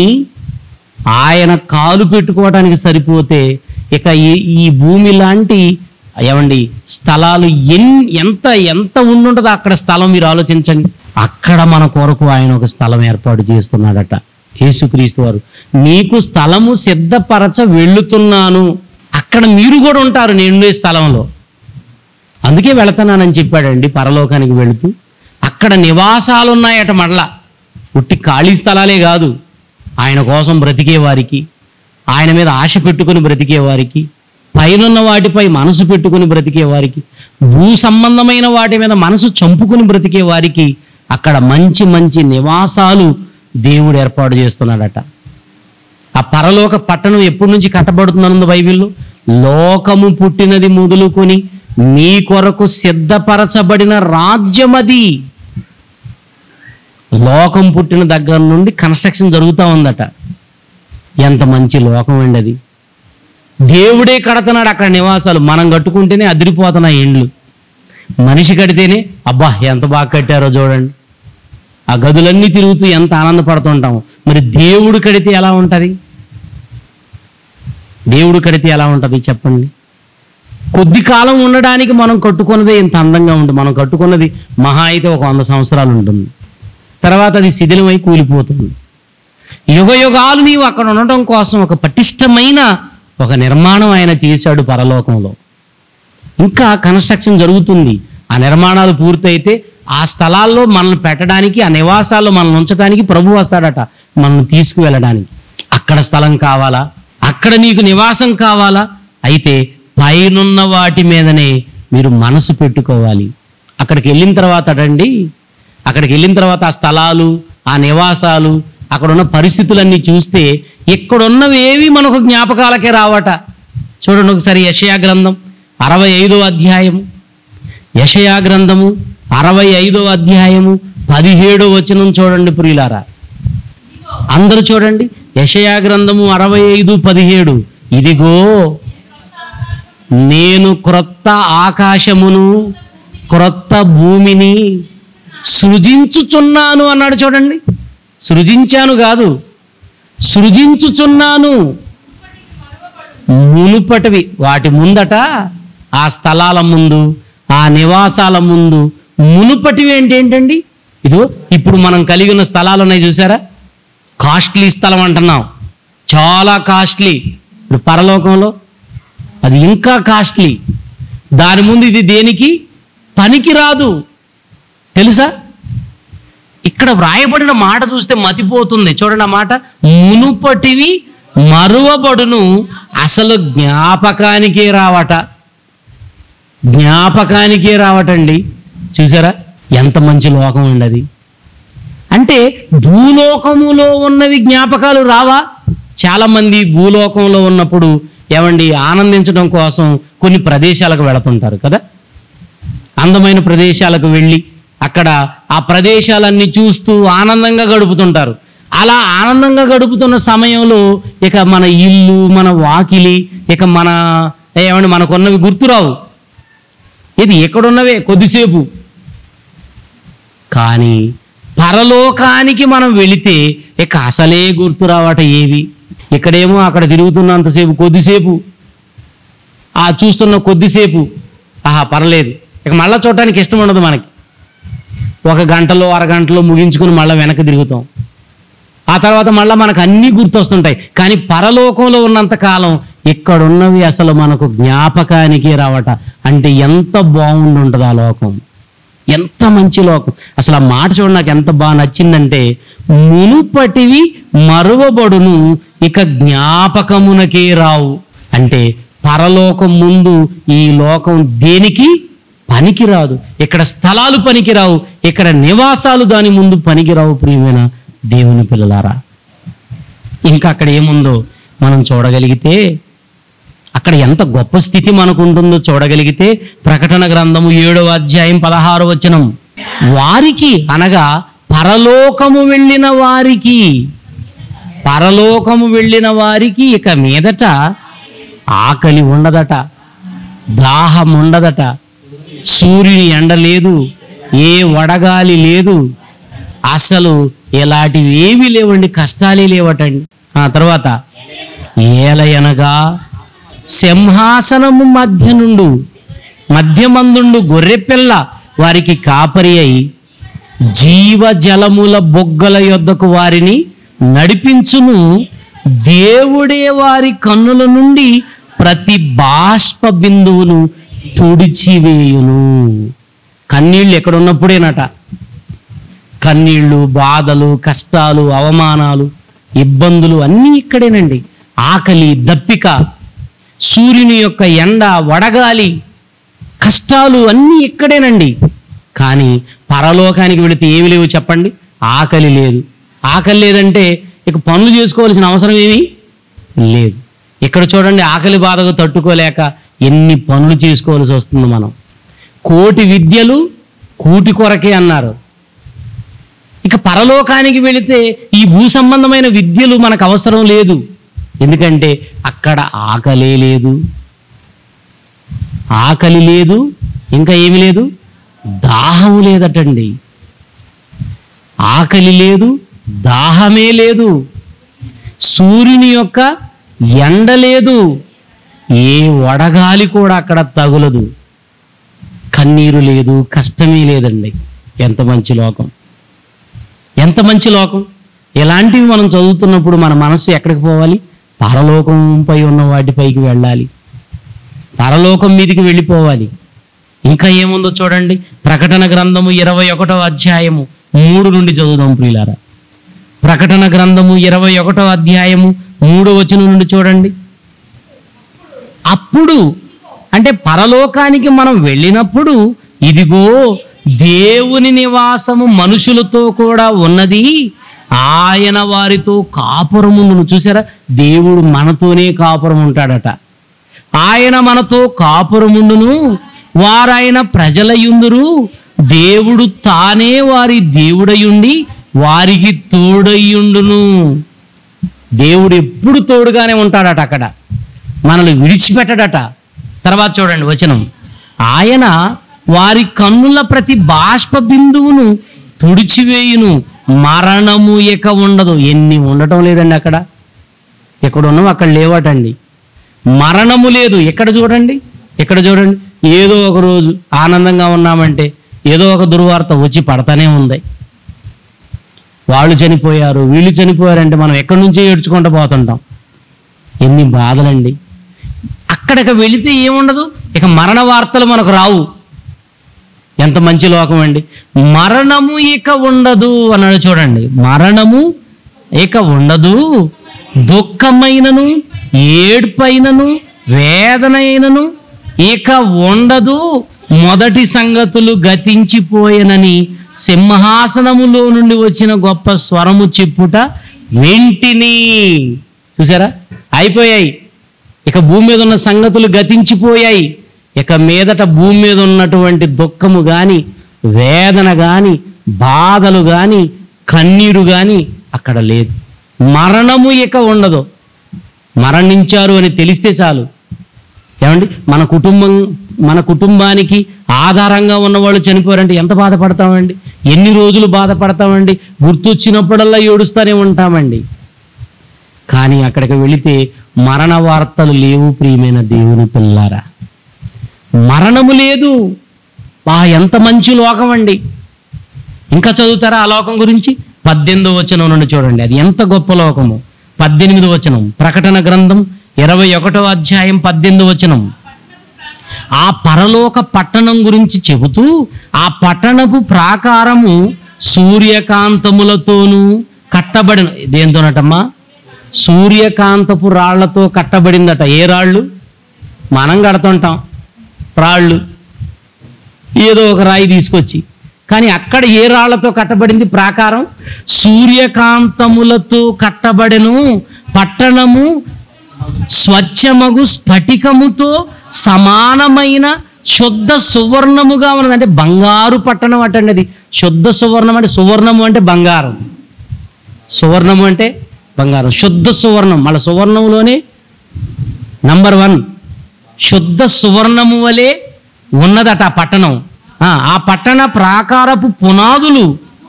ఆయన కాలు పెట్టుకోవడానికి సరిపోతే ఇక ఈ ఈ భూమి లాంటి ఏమండి స్థలాలు ఎన్ ఎంత ఎంత ఉండుంటుందో అక్కడ స్థలం మీరు ఆలోచించండి అక్కడ మన కొరకు ఆయన ఒక స్థలం ఏర్పాటు చేస్తున్నాడట యేసుక్రీస్తు వారు నీకు స్థలము సిద్ధపరచ వెళ్ళుతున్నాను అక్కడ మీరు కూడా ఉంటారు నేను ఈ స్థలంలో అందుకే వెళుతున్నానని చెప్పాడండి పరలోకానికి వెళుతూ అక్కడ నివాసాలు ఉన్నాయట మళ్ళా ఉట్టి ఖాళీ స్థలాలే కాదు ఆయన కోసం బ్రతికే వారికి ఆయన మీద ఆశ పెట్టుకుని బ్రతికే వారికి పైనున్న వాటిపై మనసు పెట్టుకుని బ్రతికే వారికి భూ సంబంధమైన వాటి మీద మనసు చంపుకుని బ్రతికే వారికి అక్కడ మంచి మంచి నివాసాలు దేవుడు ఏర్పాటు చేస్తున్నాడట ఆ పరలోక పట్టణం ఎప్పటి నుంచి కట్టబడుతుందనుంది బైబిల్లో లోకము పుట్టినది మొదలుకొని మీ కొరకు సిద్ధపరచబడిన రాజ్యమది లోకం పుట్టిన దగ్గర నుండి కన్స్ట్రక్షన్ జరుగుతూ ఉందట ఎంత మంచి లోకం అండి అది దేవుడే కడుతున్నాడు అక్కడ నివాసాలు మనం కట్టుకుంటేనే అదిరిపోతున్నాయి ఇండ్లు మనిషి కడితేనే అబ్బా ఎంత బాగా కట్టారో చూడండి ఆ గదులన్నీ తిరుగుతూ ఎంత ఆనందపడుతుంటాము మరి దేవుడు కడితే ఎలా ఉంటుంది దేవుడు కడితే ఎలా ఉంటుంది చెప్పండి కొద్ది కాలం ఉండడానికి మనం కట్టుకున్నదే ఇంత అందంగా ఉంటుంది మనం కట్టుకున్నది మహా అయితే ఒక వంద సంవత్సరాలు ఉంటుంది తర్వాత అది శిథిలమై కూలిపోతుంది యుగ యుగాలు నీవు అక్కడ ఉండటం కోసం ఒక పటిష్టమైన ఒక నిర్మాణం ఆయన చేశాడు పరలోకంలో ఇంకా కన్స్ట్రక్షన్ జరుగుతుంది ఆ నిర్మాణాలు పూర్తయితే ఆ స్థలాల్లో మనల్ని పెట్టడానికి ఆ నివాసాల్లో మనల్ని ఉంచడానికి ప్రభు వస్తాడట మనల్ని తీసుకువెళ్ళడానికి అక్కడ స్థలం కావాలా అక్కడ నీకు నివాసం కావాలా అయితే పైనున్న వాటి మీదనే మీరు మనసు పెట్టుకోవాలి అక్కడికి వెళ్ళిన తర్వాత అటండి అక్కడికి వెళ్ళిన తర్వాత ఆ స్థలాలు ఆ నివాసాలు అక్కడ ఉన్న పరిస్థితులన్నీ చూస్తే ఇక్కడున్నవి ఏవి మనకు జ్ఞాపకాలకే రావట చూడండి ఒకసారి యషయా గ్రంథం అరవై ఐదో అధ్యాయము యషయా గ్రంథము అరవై ఐదో అధ్యాయము పదిహేడో వచనం చూడండి ప్రియులారా అందరూ చూడండి యషయా గ్రంథము అరవై ఐదు పదిహేడు ఇదిగో నేను క్రొత్త ఆకాశమును క్రొత్త భూమిని సృజించుచున్నాను అన్నాడు చూడండి సృజించాను కాదు సృజించుచున్నాను మునుపటివి వాటి ముందట ఆ స్థలాల ముందు ఆ నివాసాల ముందు మునుపటివి అంటే ఏంటండి ఇదో ఇప్పుడు మనం కలిగి ఉన్న స్థలాలు ఉన్నాయి చూసారా కాస్ట్లీ స్థలం అంటున్నాం చాలా కాస్ట్లీ ఇప్పుడు పరలోకంలో అది ఇంకా కాస్ట్లీ దాని ముందు ఇది దేనికి పనికి రాదు తెలుసా ఇక్కడ వ్రాయబడిన మాట చూస్తే మతిపోతుంది చూడండి ఆ మాట మునుపటివి మరువబడును అసలు జ్ఞాపకానికే రావట జ్ఞాపకానికే రావటండి చూసారా ఎంత మంచి లోకం అండి అది అంటే భూలోకములో ఉన్నవి జ్ఞాపకాలు రావా చాలా మంది భూలోకంలో ఉన్నప్పుడు ఏమండి ఆనందించడం కోసం కొన్ని ప్రదేశాలకు వెళుతుంటారు కదా అందమైన ప్రదేశాలకు వెళ్ళి అక్కడ ఆ ప్రదేశాలన్నీ చూస్తూ ఆనందంగా గడుపుతుంటారు అలా ఆనందంగా గడుపుతున్న సమయంలో ఇక మన ఇల్లు మన వాకిలి ఇక మన ఏమండి మనకున్నవి గుర్తురావు ఇది ఎక్కడున్నవే కొద్దిసేపు కానీ పరలోకానికి మనం వెళితే ఇక అసలే గుర్తు రావట ఏవి ఇక్కడేమో అక్కడ తిరుగుతున్నంతసేపు కొద్దిసేపు ఆ చూస్తున్న కొద్దిసేపు ఆహా పర్లేదు ఇక మళ్ళా చూడటానికి ఇష్టం ఉండదు మనకి ఒక గంటలో అరగంటలో ముగించుకుని మళ్ళీ వెనక్కి తిరుగుతాం ఆ తర్వాత మళ్ళీ మనకు అన్నీ గుర్తొస్తుంటాయి కానీ పరలోకంలో ఉన్నంత కాలం ఇక్కడున్నవి అసలు మనకు జ్ఞాపకానికి రావట అంటే ఎంత బాగుండి ఉంటుంది ఆ లోకం ఎంత మంచి లోకం అసలు ఆ మాట చూడ నాకు ఎంత బాగా నచ్చిందంటే మునుపటివి మరువబడును ఇక జ్ఞాపకమునకే రావు అంటే పరలోకం ముందు ఈ లోకం దేనికి పనికిరాదు ఇక్కడ స్థలాలు పనికిరావు ఇక్కడ నివాసాలు దాని ముందు పనికిరావు ప్రియమైన దేవుని పిల్లలారా ఇంకా అక్కడ ఏముందో మనం చూడగలిగితే అక్కడ ఎంత గొప్ప స్థితి మనకు ఉంటుందో చూడగలిగితే ప్రకటన గ్రంథము ఏడవ అధ్యాయం పదహారు వచనం వారికి అనగా పరలోకము వెళ్ళిన వారికి పరలోకము వెళ్ళిన వారికి ఇక మీదట ఆకలి ఉండదట దాహం ఉండదట సూర్యుని ఎండ లేదు ఏ వడగాలి లేదు అసలు ఇలాంటివి ఏమీ లేవండి కష్టాలే లేవటండి ఆ తర్వాత ఏలయనగా సింహాసనము మధ్య నుండు మధ్యమందుండు గొర్రెపిల్ల వారికి కాపరి అయి జీవజలముల బొగ్గల యొద్దకు వారిని నడిపించును దేవుడే వారి కన్నుల నుండి ప్రతి బాష్ప బిందువును తుడిచివేయును కన్నీళ్ళు ఎక్కడున్నప్పుడేనట కన్నీళ్ళు బాధలు కష్టాలు అవమానాలు ఇబ్బందులు అన్నీ ఇక్కడేనండి ఆకలి దప్పిక సూర్యుని యొక్క ఎండ వడగాలి కష్టాలు అన్నీ ఇక్కడేనండి కానీ పరలోకానికి వెళితే ఏమి లేవు చెప్పండి ఆకలి లేదు ఆకలి లేదంటే ఇక పనులు చేసుకోవాల్సిన అవసరం ఏమీ లేదు ఇక్కడ చూడండి ఆకలి బాధకు తట్టుకోలేక ఎన్ని పనులు చేసుకోవాల్సి వస్తుంది మనం కోటి విద్యలు కూటి కొరకే అన్నారు ఇక పరలోకానికి వెళితే ఈ భూ సంబంధమైన విద్యలు మనకు అవసరం లేదు ఎందుకంటే అక్కడ ఆకలే లేదు ఆకలి లేదు ఇంకా ఏమి లేదు దాహం లేదటండి ఆకలి లేదు దాహమే లేదు సూర్యుని యొక్క ఎండ లేదు ఏ వడగాలి కూడా అక్కడ తగులదు కన్నీరు లేదు కష్టమే లేదండి ఎంత మంచి లోకం ఎంత మంచి లోకం ఇలాంటివి మనం చదువుతున్నప్పుడు మన మనస్సు ఎక్కడికి పోవాలి పరలోకంపై ఉన్న వాటిపైకి వెళ్ళాలి పరలోకం మీదికి వెళ్ళిపోవాలి ఇంకా ఏముందో చూడండి ప్రకటన గ్రంథము ఇరవై ఒకటో అధ్యాయము మూడు నుండి చదువుదాం ప్రియులారా ప్రకటన గ్రంథము ఇరవై ఒకటో అధ్యాయము మూడో వచనం నుండి చూడండి అప్పుడు అంటే పరలోకానికి మనం వెళ్ళినప్పుడు ఇదిగో దేవుని నివాసము మనుషులతో కూడా ఉన్నది ఆయన వారితో కాపురమును చూసారా దేవుడు మనతోనే కాపురం ఉంటాడట ఆయన మనతో కాపురముండును వారాయన ప్రజలయుందురు దేవుడు తానే వారి దేవుడయుండి వారికి తోడయ్యుండును దేవుడు ఎప్పుడు తోడుగానే ఉంటాడట అక్కడ మనల్ని విడిచిపెట్టడట తర్వాత చూడండి వచనం ఆయన వారి కన్నుల ప్రతి బాష్ప బిందువును తుడిచివేయును మరణము ఇక ఉండదు ఎన్ని ఉండటం లేదండి అక్కడ ఎక్కడ ఉన్నాం అక్కడ లేవటండి మరణము లేదు ఎక్కడ చూడండి ఎక్కడ చూడండి ఏదో ఒక రోజు ఆనందంగా ఉన్నామంటే ఏదో ఒక దుర్వార్త వచ్చి పడతానే ఉంది వాళ్ళు చనిపోయారు వీళ్ళు చనిపోయారంటే మనం ఎక్కడి నుంచో ఏడ్చుకుంటూ పోతుంటాం ఎన్ని బాధలండి అక్కడికి వెళితే ఏముండదు ఇక మరణ వార్తలు మనకు రావు ఎంత మంచి లోకం అండి మరణము ఇక ఉండదు అన్నాడు చూడండి మరణము ఇక ఉండదు దుఃఖమైనను ఏడ్పైనను వేదనైనను ఇక ఉండదు మొదటి సంగతులు గతించిపోయెనని సింహాసనములో నుండి వచ్చిన గొప్ప స్వరము చెప్పుట వెంటిని చూసారా అయిపోయాయి ఇక భూమి మీద ఉన్న సంగతులు గతించిపోయాయి ఇక మీదట భూమి మీద ఉన్నటువంటి దుఃఖము గాని వేదన గాని బాధలు గాని కన్నీరు గాని అక్కడ లేదు మరణము ఇక ఉండదు మరణించారు అని తెలిస్తే చాలు ఏమండి మన కుటుంబం మన కుటుంబానికి ఆధారంగా ఉన్నవాళ్ళు చనిపోయారంటే ఎంత బాధపడతామండి ఎన్ని రోజులు బాధపడతామండి గుర్తొచ్చినప్పుడల్లా ఏడుస్తూనే ఉంటామండి కానీ అక్కడికి వెళితే మరణ వార్తలు లేవు ప్రియమైన దేవుని పిల్లారా మరణము లేదు బా ఎంత మంచి లోకం అండి ఇంకా చదువుతారా ఆ లోకం గురించి పద్దెనిమిదో వచనం నుండి చూడండి అది ఎంత గొప్ప లోకము పద్దెనిమిది వచనం ప్రకటన గ్రంథం ఇరవై ఒకటో అధ్యాయం పద్దెనిమిది వచనం ఆ పరలోక పట్టణం గురించి చెబుతూ ఆ పట్టణపు ప్రాకారము సూర్యకాంతములతోనూ కట్టబడిన దేంతోనటమ్మా సూర్యకాంతపు రాళ్లతో కట్టబడిందట ఏ రాళ్ళు మనం కడుతుంటాం రాళ్ళు ఏదో ఒక రాయి తీసుకొచ్చి కానీ అక్కడ ఏ రాళ్లతో కట్టబడింది ప్రాకారం సూర్యకాంతములతో కట్టబడెను పట్టణము స్వచ్ఛమగు స్ఫటికముతో సమానమైన శుద్ధ సువర్ణముగా ఉన్నది అంటే బంగారు పట్టణం అటండి అది శుద్ధ సువర్ణం అంటే సువర్ణము అంటే బంగారం సువర్ణము అంటే బంగారం శుద్ధ సువర్ణం మళ్ళీ సువర్ణంలోనే నంబర్ వన్ శుద్ధ సువర్ణము వలె ఉన్నదట ఆ పట్టణం ఆ, ఆ పట్టణ ప్రాకారపు పునాదులు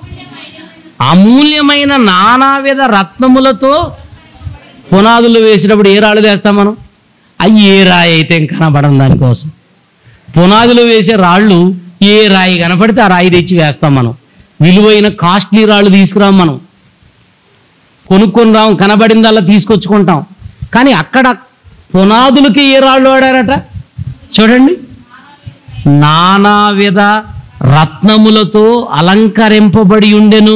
అమూల్యమైన నానావిధ రత్నములతో పునాదులు వేసినప్పుడు ఏ రాళ్ళు వేస్తాం మనం అవి ఏ రాయి అయితే ఇంకా కనబడం దానికోసం పునాదులు వేసే రాళ్ళు ఏ రాయి కనపడితే ఆ రాయి తెచ్చి వేస్తాం మనం విలువైన కాస్ట్లీ రాళ్ళు తీసుకురాం మనం కొనుక్కొని రాం కనబడిందల్లా తీసుకొచ్చుకుంటాం కానీ అక్కడ పునాదులకి ఏ రాళ్ళు వాడారట చూడండి నానావిధ రత్నములతో అలంకరింపబడి ఉండెను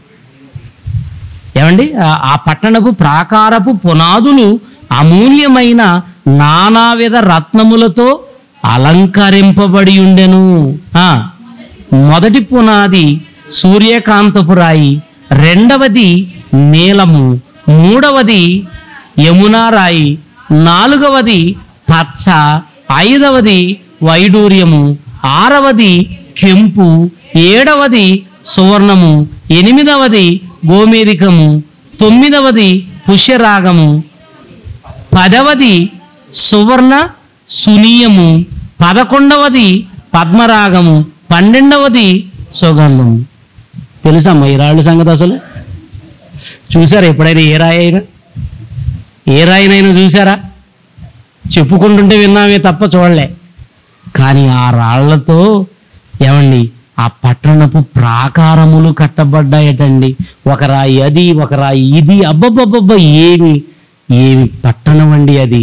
ఏమండి ఆ- ఆ పట్టణపు ప్రాకారపు పునాదులు అమూల్యమైన నానావిధ రత్నములతో అలంకరింపబడి ఉండెను ఆ, మొదటి పునాది సూర్యకాంతపు రాయి రెండవది నీలము మూడవది యమునా రాయి నాలుగవది పచ్చ ఐదవది వైడూర్యము ఆరవది కెంపు ఏడవది సువర్ణము ఎనిమిదవది గోమేరికము తొమ్మిదవది పుష్యరాగము పదవది సువర్ణ సునీయము పదకొండవది పద్మరాగము పన్నెండవది సుగంధం తెలుసమ్మా ఈ రాళ్ళ సంగతి అసలు చూసారా ఎప్పుడైనా ఏ రాయి అయినా ఏ రాయినైనా చూసారా చెప్పుకుంటుంటే విన్నామే తప్ప చూడలే కానీ ఆ రాళ్లతో ఏమండి ఆ పట్టణపు ప్రాకారములు కట్టబడ్డాయటండి ఒక రాయి అది ఒక రాయి ఇది అబ్బబ్బబ్బబ్బ ఏమి ఏమి పట్టణం అండి అది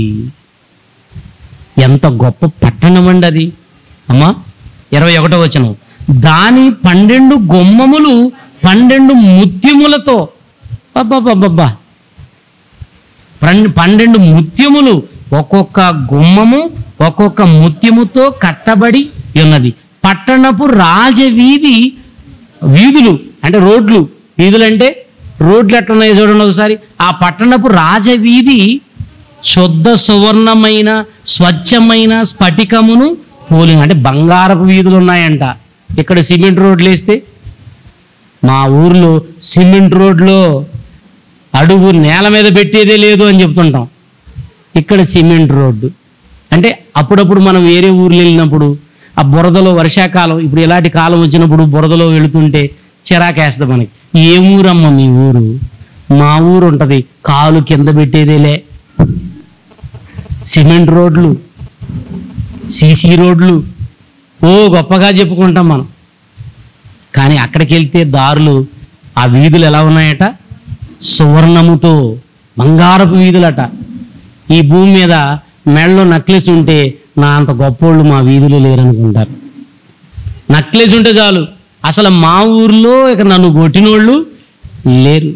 ఎంత గొప్ప పట్టణం అండి అది అమ్మా ఇరవై ఒకటో వచనం దాని పన్నెండు గొమ్మములు పన్నెండు ముత్యములతో అబ్బబ్బబ్బబ్బా పన్- పన్నెండు ముత్యములు ఒక్కొక్క గుమ్మము ఒక్కొక్క ముత్యముతో కట్టబడి ఉన్నది పట్టణపు రాజవీధి వీధులు అంటే రోడ్లు వీధులు అంటే రోడ్లు ఎట్లున్నాయో చూడండి ఒకసారి ఆ పట్టణపు రాజవీధి శుద్ధ సువర్ణమైన స్వచ్ఛమైన స్ఫటికమును పోలి అంటే బంగారపు వీధులు ఉన్నాయంట ఇక్కడ సిమెంట్ రోడ్లు వేస్తే మా ఊర్లో సిమెంట్ రోడ్లో అడుగు నేల మీద పెట్టేదే లేదు అని చెప్తుంటాం ఇక్కడ సిమెంట్ రోడ్డు అంటే అప్పుడప్పుడు మనం వేరే ఊర్లు వెళ్ళినప్పుడు ఆ బురదలో వర్షాకాలం ఇప్పుడు ఇలాంటి కాలం వచ్చినప్పుడు బురదలో వెళుతుంటే చిరాకేస్తుంది మనకి ఏ ఊరమ్మ మీ ఊరు మా ఊరు ఉంటుంది కాలు కింద పెట్టేదేలే సిమెంట్ రోడ్లు సీసీ రోడ్లు ఓ గొప్పగా చెప్పుకుంటాం మనం కానీ అక్కడికి వెళ్తే దారులు ఆ వీధులు ఎలా ఉన్నాయట సువర్ణముతో బంగారపు వీధులట ఈ భూమి మీద మెడలో నక్లెస్ ఉంటే నా అంత గొప్పోళ్ళు మా వీధిలో లేరనుకుంటారు నక్లెస్ ఉంటే చాలు అసలు మా ఊర్లో ఇక నన్ను కొట్టినోళ్ళు లేరు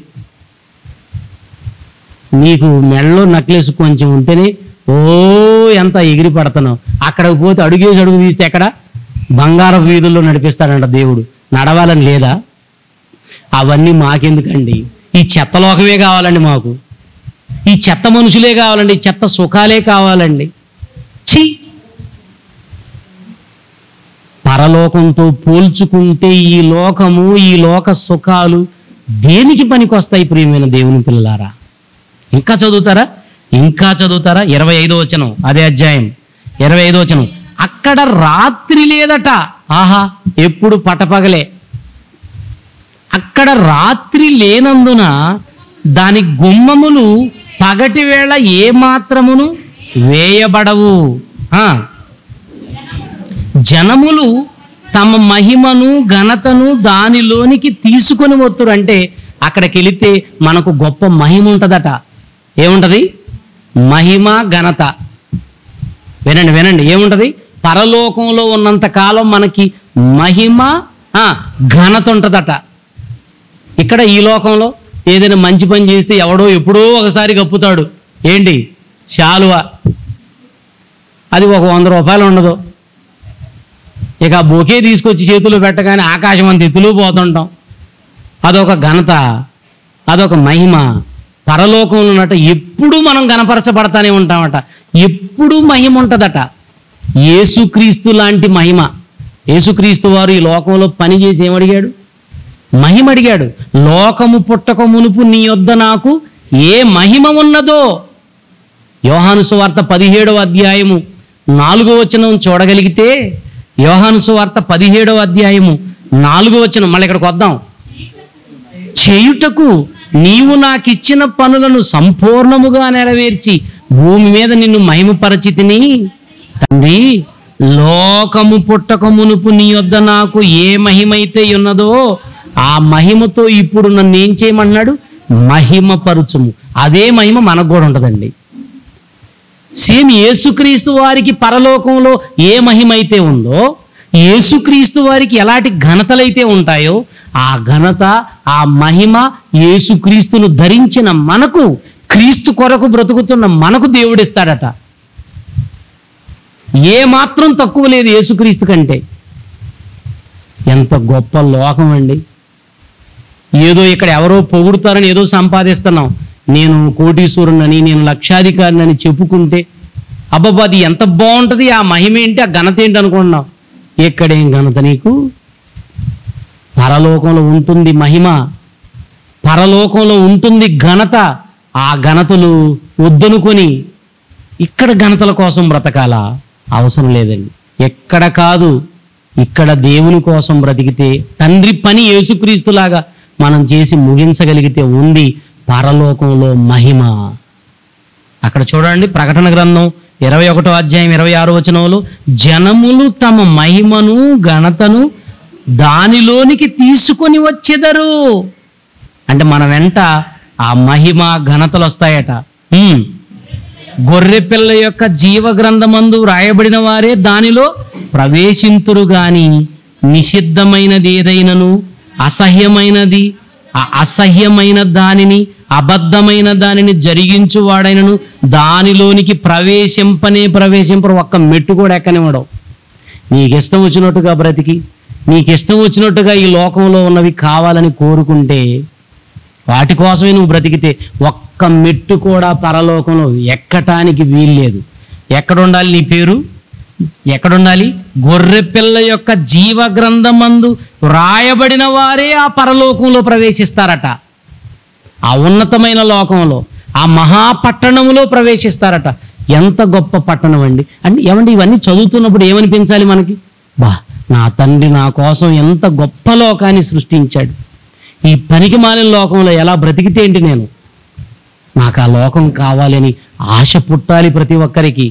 నీకు మెడలో నక్లెస్ కొంచెం ఉంటేనే ఓ ఎంత ఎగిరి పడుతున్నావు అక్కడికి పోతే అడుగేసి అడుగు తీస్తే ఎక్కడ బంగారపు వీధుల్లో నడిపిస్తాడంట దేవుడు నడవాలని లేదా అవన్నీ మాకెందుకండి ఈ చెత్త లోకమే కావాలండి మాకు ఈ చెత్త మనుషులే కావాలండి ఈ చెత్త సుఖాలే కావాలండి ఛీ పరలోకంతో పోల్చుకుంటే ఈ లోకము ఈ లోక సుఖాలు దేనికి పనికొస్తాయి ప్రియమైన దేవుని పిల్లలారా ఇంకా చదువుతారా ఇంకా చదువుతారా ఇరవై ఐదో వచనం అదే అధ్యాయం ఇరవై ఐదో వచనం అక్కడ రాత్రి లేదట ఆహా ఎప్పుడు పటపగలే అక్కడ రాత్రి లేనందున దాని గుమ్మములు పగటి వేళ ఏ మాత్రమును వేయబడవు ఆ. జనములు తమ మహిమను ఘనతను దానిలోనికి తీసుకొని వత్తురు అంటే అక్కడికి వెళితే మనకు గొప్ప మహిమ ఉంటుందట ఏముంటది మహిమ ఘనత వినండి వినండి ఏముంటది పరలోకంలో ఉన్నంత కాలం మనకి మహిమ ఆ, ఘనత ఉంటుందట ఇక్కడ ఈ లోకంలో ఏదైనా మంచి పని చేస్తే ఎవడో ఎప్పుడో ఒకసారి కప్పుతాడు ఏంటి శాలువ అది ఒక వంద రూపాయలు ఉండదు ఇక ఆ బొకే తీసుకొచ్చి చేతిలో పెట్టగానే ఆకాశం అంత ఎత్తులు పోతుంటాం అదొక ఘనత అదొక మహిమ పరలోకంలో ఉన్నట్టు ఎప్పుడు మనం గనపరచబడతానే ఉంటామట ఎప్పుడు మహిమ ఉంటుందట యేసుక్రీస్తు లాంటి మహిమ యేసుక్రీస్తు వారు ఈ లోకంలో పని చేసి ఏమడిగాడు మహిమ అడిగాడు లోకము పుట్టక మునుపు నీ యొద్ద నాకు ఏ మహిమ ఉన్నదో యోహాను సువార్త పదిహేడవ అధ్యాయము నాలుగో వచనం చూడగలిగితే యోహాను సువార్త పదిహేడవ అధ్యాయము నాలుగో వచనం మళ్ళీ ఇక్కడికి వద్దాం చేయుటకు నీవు నాకిచ్చిన పనులను సంపూర్ణముగా నెరవేర్చి భూమి మీద నిన్ను మహిమపరచితిని తండ్రి లోకము పుట్టక మునుపు నీ యొద్ద నాకు ఏ మహిమైతే ఉన్నదో ఆ మహిమతో ఇప్పుడు నన్ను ఏం చేయమన్నాడు మహిమపరుచుము అదే మహిమ మనకు కూడా ఉంటుందండి సేమ్ యేసుక్రీస్తు వారికి పరలోకంలో ఏ మహిమైతే ఉందో యేసుక్రీస్తు వారికి ఎలాంటి ఘనతలైతే ఉంటాయో ఆ ఘనత ఆ మహిమ యేసుక్రీస్తును ధరించిన మనకు క్రీస్తు కొరకు బ్రతుకుతున్న మనకు దేవుడిస్తాడట ఏ మాత్రం తక్కువ లేదు యేసుక్రీస్తు కంటే ఎంత గొప్ప లోకం అండి ఏదో ఇక్కడ ఎవరో పొగుడుతారని ఏదో సంపాదిస్తున్నాం నేను కోటీశ్వరునని నేను లక్షాధికారినని చెప్పుకుంటే అబ్బబ్బా అది ఎంత బాగుంటుంది ఆ మహిమ ఏంటి ఆ ఘనత ఏంటి అనుకుంటున్నాం ఎక్కడేం ఘనత నీకు పరలోకంలో ఉంటుంది మహిమ పరలోకంలో ఉంటుంది ఘనత ఆ ఘనతలు వద్దనుకొని ఇక్కడ ఘనతల కోసం బ్రతకాల అవసరం లేదండి ఎక్కడ కాదు ఇక్కడ దేవుని కోసం బ్రతికితే తండ్రి పని యేసుక్రీస్తులాగా మనం చేసి ముగించగలిగితే ఉంది పరలోకంలో మహిమ అక్కడ చూడండి ప్రకటన గ్రంథం ఇరవై ఒకటో అధ్యాయం ఇరవై ఆరో వచనంలో జనములు తమ మహిమను ఘనతను దానిలోనికి తీసుకొని వచ్చెదరు అంటే మన వెంట ఆ మహిమ ఘనతలు వస్తాయట హ్మ్. గొర్రె పిల్ల యొక్క జీవ గ్రంథమందు వ్రాయబడిన వారే దానిలో ప్రవేశింతురు గాని నిషిద్ధమైనది ఏదైనను అసహ్యమైనది ఆ అసహ్యమైన దానిని అబద్ధమైన దానిని జరిగించు వాడైనను దానిలోనికి ప్రవేశింపనే ప్రవేశింపరు ఒక్క మెట్టు కూడా ఎక్కనివ్వడం నీకు ఇష్టం వచ్చినట్టుగా బ్రతికి నీకు ఇష్టం వచ్చినట్టుగా ఈ లోకంలో ఉన్నవి కావాలని కోరుకుంటే వాటి కోసమే నువ్వు బ్రతికితే ఒక్క మెట్టు కూడా పరలోకంలో ఎక్కటానికి వీల్లేదు ఎక్కడ ఉండాలి నీ పేరు ఎక్కడ ఉండాలి గొర్రె పిల్ల యొక్క జీవ గ్రంథమందు వ్రాయబడిన వారే ఆ పరలోకంలో ప్రవేశిస్తారట ఆ ఉన్నతమైన లోకంలో ఆ మహాపట్టణములో ప్రవేశిస్తారట ఎంత గొప్ప పట్టణం అండి అంటే ఏమండి ఇవన్నీ చదువుతున్నప్పుడు ఏమనిపించాలి మనకి బా నా తండ్రి నా కోసం ఎంత గొప్ప లోకాన్ని సృష్టించాడు ఈ పనికి మాలిన లోకంలో ఎలా బ్రతికితే ఏంటి నేను నాకు ఆ లోకం కావాలని ఆశ పుట్టాలి ప్రతి ఒక్కరికి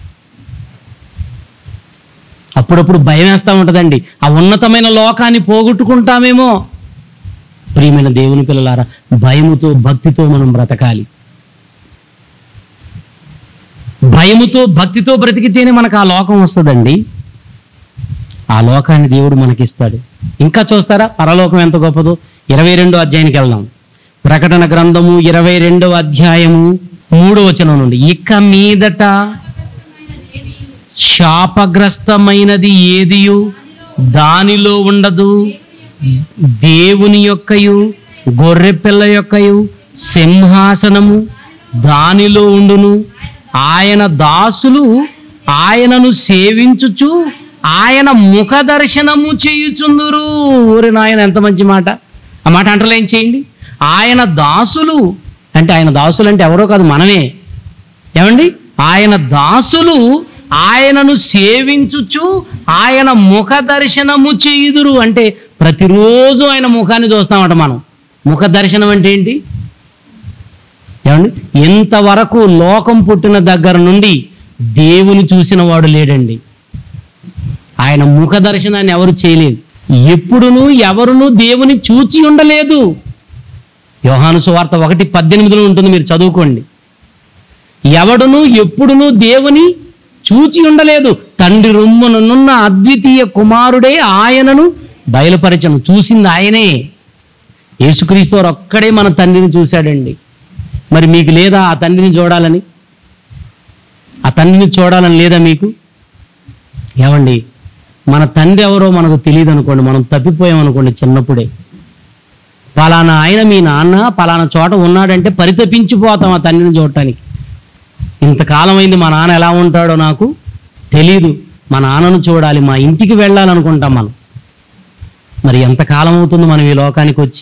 అప్పుడప్పుడు భయం వేస్తూ ఉంటుందండి ఆ ఉన్నతమైన లోకాన్ని పోగొట్టుకుంటామేమో ప్రియమైన దేవుని పిల్లలారా భయముతో భక్తితో మనం బ్రతకాలి భయముతో భక్తితో బ్రతికితేనే మనకు ఆ లోకం వస్తుందండి ఆ లోకాన్ని దేవుడు మనకిస్తాడు ఇంకా చూస్తారా పరలోకం ఎంత గొప్పదో ఇరవై రెండో అధ్యాయానికి వెళ్దాం ప్రకటన గ్రంథము ఇరవై రెండవ అధ్యాయము మూడో వచనం నుండి ఇక మీదట శాపగ్రస్తమైనది ఏదియు దానిలో ఉండదు దేవుని యొక్కయు గొర్రె పిల్ల యొక్కయు సింహాసనము దానిలో ఉండును ఆయన దాసులు ఆయనను సేవించుచు ఆయన ముఖ దర్శనము చేయుచుందురు ఊరి నాయన ఎంత మంచి మాట ఆ మాట అంటలేం చేయండి ఆయన దాసులు అంటే ఆయన దాసులు అంటే ఎవరో కాదు మనమే ఏమండి ఆయన దాసులు ఆయనను సేవించుచు ఆయన ముఖ దర్శనము చేయుదురు అంటే ప్రతిరోజు ఆయన ముఖాన్ని చూస్తామట మనం ముఖ దర్శనం అంటే ఏంటి ఏమండి ఇంతవరకు లోకం పుట్టిన దగ్గర నుండి దేవుని చూసిన వాడు లేడండి ఆయన ముఖ దర్శనాన్ని ఎవరు చేయలేదు ఎప్పుడును ఎవరును దేవుని చూచి ఉండలేదు యోహాను సువార్త ఒకటి పద్దెనిమిదిలో ఉంటుంది మీరు చదువుకోండి ఎవడును ఎప్పుడును దేవుని చూచి ఉండలేదు తండ్రి రొమ్ముననున్న అద్వితీయ కుమారుడే ఆయనను బయలుపరచను చూసింది ఆయనే యేసుక్రీస్తు వారు ఒక్కడే మన తండ్రిని చూశాడండి మరి మీకు లేదా ఆ తండ్రిని చూడాలని ఆ తండ్రిని చూడాలని లేదా మీకు ఏమండి మన తండ్రి ఎవరో మనకు తెలియదు అనుకోండి మనం తప్పిపోయాం అనుకోండి చిన్నప్పుడే పలానా ఆయన మీ నాన్న పలానా చోట ఉన్నాడంటే పరితపించిపోతాం ఆ తండ్రిని చూడటానికి ఇంతకాలం అయింది మా నాన్న ఎలా ఉంటాడో నాకు తెలీదు మా నాన్నను చూడాలి మా ఇంటికి వెళ్ళాలనుకుంటాం మనం మరి ఎంతకాలం అవుతుంది మనం ఈ లోకానికి వచ్చి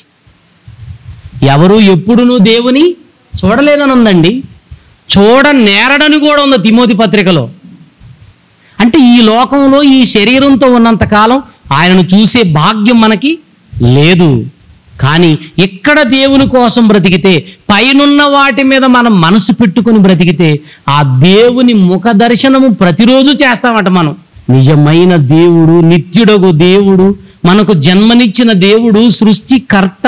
ఎవరు ఎప్పుడునూ దేవుని చూడలేదని ఉందండి చూడ నేరడని కూడా ఉంది తిమోతి పత్రికలో అంటే ఈ లోకంలో ఈ శరీరంతో ఉన్నంత కాలం ఆయనను చూసే భాగ్యం మనకి లేదు కానీ ఇక్కడ దేవుని కోసం బ్రతికితే పైనున్న వాటి మీద మనం మనసు పెట్టుకుని బ్రతికితే ఆ దేవుని ముఖ దర్శనము ప్రతిరోజు చేస్తామట మనం నిజమైన దేవుడు నిత్యుడగు దేవుడు మనకు జన్మనిచ్చిన దేవుడు సృష్టికర్త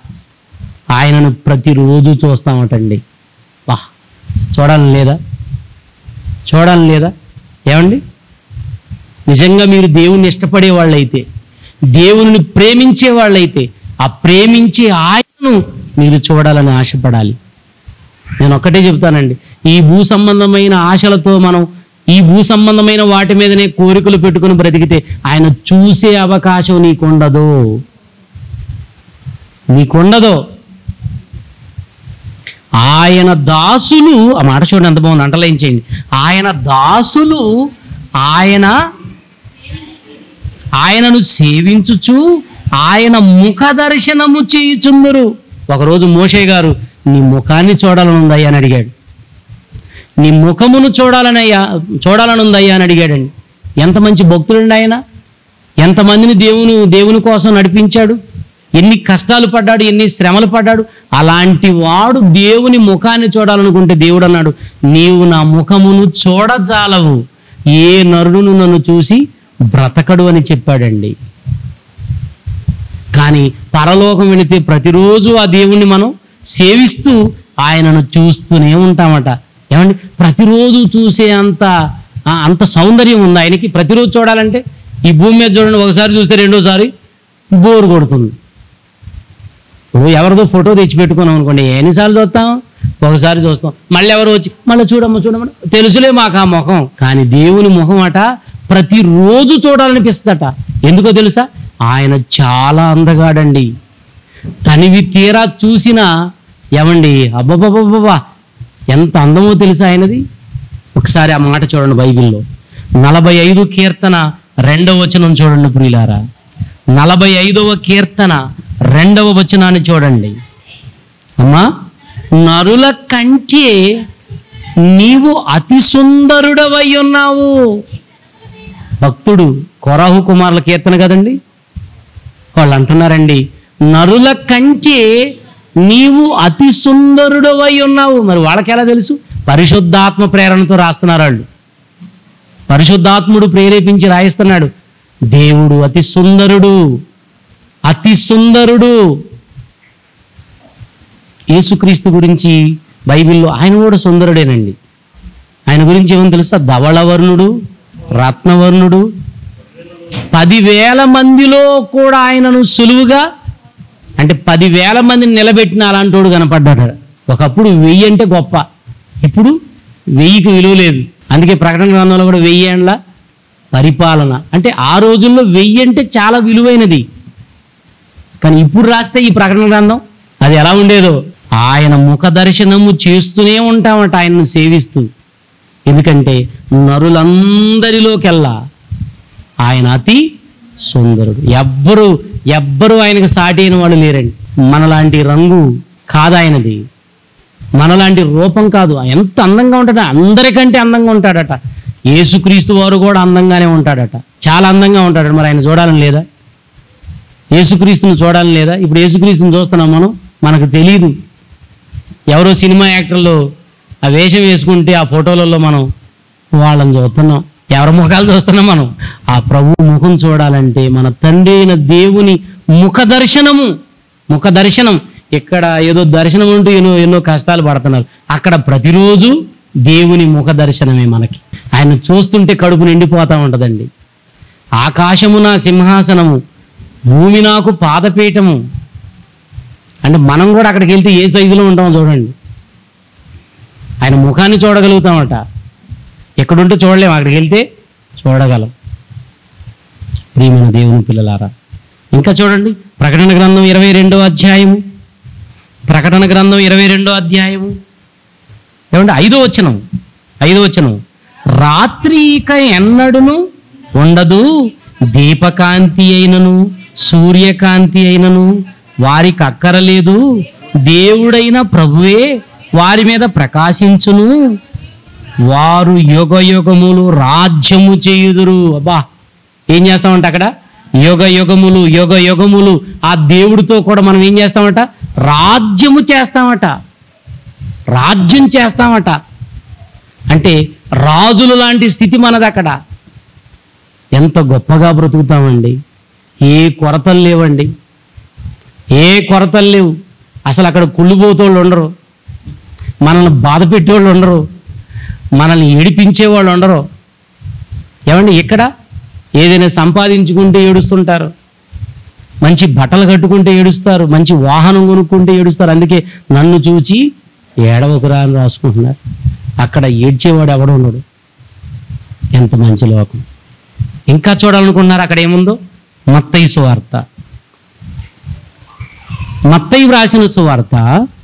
ఆయనను ప్రతిరోజు చూస్తామటండి వా చూడాలని లేదా చూడాలని లేదా ఏమండి నిజంగా మీరు దేవుణ్ణి ఇష్టపడే వాళ్ళైతే దేవుని ప్రేమించే వాళ్ళైతే ఆ ప్రేమించే ఆయనను మీరు చూడాలని ఆశపడాలి నేను ఒక్కటే చెప్తానండి ఈ భూ సంబంధమైన ఆశలతో మనం ఈ భూ సంబంధమైన వాటి మీదనే కోరికలు పెట్టుకుని బ్రతికితే ఆయన చూసే అవకాశం నీకుండదు నీకుండదు ఆయన దాసులు ఆ మాట చూడండి ఎంత బాగుంది అంటలేం చేయండి ఆయన దాసులు ఆయన ఆయనను సేవించుచు ఆయన ముఖ దర్శనము చేయుచుందరు ఒకరోజు మోషే గారు నీ ముఖాన్ని చూడాలని ఉందయ్యా అని అడిగాడు నీ ముఖమును చూడాలని అయ్యా చూడాలని ఉందయ్యా అని అడిగాడండి ఎంత మంచి భక్తుడండి ఆయన ఎంతమందిని దేవుని దేవుని కోసం నడిపించాడు ఎన్ని కష్టాలు పడ్డాడు ఎన్ని శ్రమలు పడ్డాడు అలాంటి వాడు దేవుని ముఖాన్ని చూడాలనుకుంటే దేవుడు అన్నాడు నీవు నా ముఖమును చూడజాలవు ఏ నరుడును నన్ను చూసి బ్రతకడు అని చెప్పాడండి కానీ పరలోకం వెళితే ప్రతిరోజు ఆ దేవుణ్ణి మనం సేవిస్తూ ఆయనను చూస్తూనే ఉంటామట ఏమండి ప్రతిరోజు చూసే అంత ఆ, అంత సౌందర్యం ఉంది ఆయనకి ప్రతిరోజు చూడాలంటే ఈ భూమి మీద చూడండి ఒకసారి చూస్తే రెండోసారి బోరు కొడుతుంది ఇప్పుడు ఎవరిదో ఫోటో తెచ్చి పెట్టుకున్నాం అనుకోండి ఎన్నిసార్లు చూస్తాం ఒకసారి చూస్తాం మళ్ళీ ఎవరు వచ్చి మళ్ళీ చూడమ్మ చూడమ్మ తెలుసులే మాకు ఆ ముఖం కానీ దేవుని ముఖం అట ప్రతిరోజు చూడాలనిపిస్తుందట ఎందుకో తెలుసా ఆయన చాలా అందగాడండి తనివి తీరా చూసినా ఏమండి అబ్బబ్బబ్బబ్బా ఎంత అందమో తెలుసా ఆయనది ఒకసారి ఆ మాట చూడండి బైబిల్లో నలభై ఐదు కీర్తన రెండవ వచనం చూడండి ప్రియులారా నలభై ఐదవ కీర్తన రెండవ వచనాన్ని చూడండి అమ్మా నరుల కంటే నీవు అతి సుందరుడవై ఉన్నావు భక్తుడు కొరాహు కుమారుల కీర్తన కదండి వాళ్ళు అంటున్నారండి నరుల కంటే నీవు అతి సుందరుడవై ఉన్నావు మరి వాళ్ళకి ఎలా తెలుసు పరిశుద్ధాత్మ ప్రేరణతో రాస్తున్నారు వాళ్ళు పరిశుద్ధాత్ముడు ప్రేరేపించి రాయిస్తున్నాడు దేవుడు అతి సుందరుడు అతి సుందరుడు యేసుక్రీస్తు గురించి బైబిల్లో ఆయన కూడా సుందరుడేనండి ఆయన గురించి ఏమని తెలుసా ధవళవర్ణుడు రత్నవర్ణుడు పదివేల మందిలో కూడా ఆయనను సులువుగా అంటే పదివేల మందిని నిలబెట్టిన అలాంటోడు కనపడ్డాడు ఒకప్పుడు వెయ్యి అంటే గొప్ప ఇప్పుడు వెయ్యికి విలువ లేదు అందుకే ప్రకటన గ్రంథంలో కూడా వెయ్యి ఏండ్ల పరిపాలన అంటే ఆ రోజుల్లో వెయ్యి అంటే చాలా విలువైనది కానీ ఇప్పుడు రాస్తే ఈ ప్రకటన గ్రంథం అది ఎలా ఉండేదో ఆయన ముఖ దర్శనము చేస్తూనే ఉంటామట ఆయనను సేవిస్తూ ఎందుకంటే నరులందరిలోకెల్లా ఆయన అతి సుందరుడు ఎవ్వరు ఎవ్వరు ఆయనకు సాటి అయిన వాళ్ళు లేరండి మనలాంటి రంగు కాదు ఆయనది మనలాంటి రూపం కాదు ఎంత అందంగా ఉంటాడు అందరికంటే అందంగా ఉంటాడట యేసుక్రీస్తు వారు కూడా అందంగానే ఉంటాడట చాలా అందంగా ఉంటాడట మరి ఆయన చూడాలని లేదా యేసుక్రీస్తుని చూడాలని లేదా ఇప్పుడు యేసుక్రీస్తుని చూస్తున్నాం మనం మనకు తెలియదు ఎవరో సినిమా యాక్టర్లు ఆ వేషం వేసుకుంటే ఆ ఫోటోలలో మనం వాళ్ళని చూస్తున్నాం ఎవరి ముఖాలు చూస్తున్నాం మనం ఆ ప్రభు ముఖం చూడాలంటే మన తండ్రి అయిన దేవుని ముఖ దర్శనము ముఖ దర్శనం ఇక్కడ ఏదో దర్శనం ఉంటూ ఎన్నో ఎన్నో కష్టాలు పడుతున్నారు అక్కడ ప్రతిరోజు దేవుని ముఖ దర్శనమే మనకి ఆయన చూస్తుంటే కడుపు నిండిపోతా ఉంటదండి ఆకాశము నా సింహాసనము భూమి నాకు పాదపీఠము అంటే మనం కూడా అక్కడికి వెళ్తే ఏ సైజులో ఉంటామో చూడండి ఆయన ముఖాన్ని చూడగలుగుతామట ఎక్కడుంటే చూడలేము అక్కడికి వెళ్తే చూడగలం ప్రియమైన దేవుని పిల్లలారా ఇంకా చూడండి ప్రకటన గ్రంథం ఇరవై రెండో అధ్యాయము ప్రకటన గ్రంథం ఇరవై రెండో అధ్యాయము ఏమంటే ఐదో వచనం ఐదో వచనం రాత్రి ఇక ఎన్నడును ఉండదు దీపకాంతి అయినను సూర్యకాంతి అయినను వారికి అక్కరలేదు దేవుడైన ప్రభువే వారి మీద ప్రకాశించును వారు యుగ యుగములు రాజ్యము చేయుదురు అబ్బా ఏం చేస్తామంట అక్కడ యుగ యుగములు యుగ యుగములు ఆ దేవుడితో కూడా మనం ఏం చేస్తామట రాజ్యము చేస్తామట రాజ్యం చేస్తామట అంటే రాజులు లాంటి స్థితి మనది అక్కడ ఎంత గొప్పగా బ్రతుకుతామండి ఏ కొరతలు లేవండి ఏ కొరతలు లేవు అసలు అక్కడ కుళ్ళిపోతోళ్ళు ఉండరు మనల్ని బాధ పెట్టేవాళ్ళు ఉండరు మనల్ని ఏడిపించే వాళ్ళు ఉండరు ఏమండి ఇక్కడ ఏదైనా సంపాదించుకుంటే ఏడుస్తుంటారు మంచి బట్టలు కట్టుకుంటే ఏడుస్తారు మంచి వాహనం కొనుక్కుంటే ఏడుస్తారు అందుకే నన్ను చూచి ఏడవకురా అని రాసుకుంటున్నారు అక్కడ ఏడ్చేవాడు ఎవడు ఉండడు ఎంత మంచి లోకం ఇంకా చూడాలనుకున్నారు అక్కడ ఏముందో మత్తయి సువార్త మత్తయి వ్రాసిన సువార్త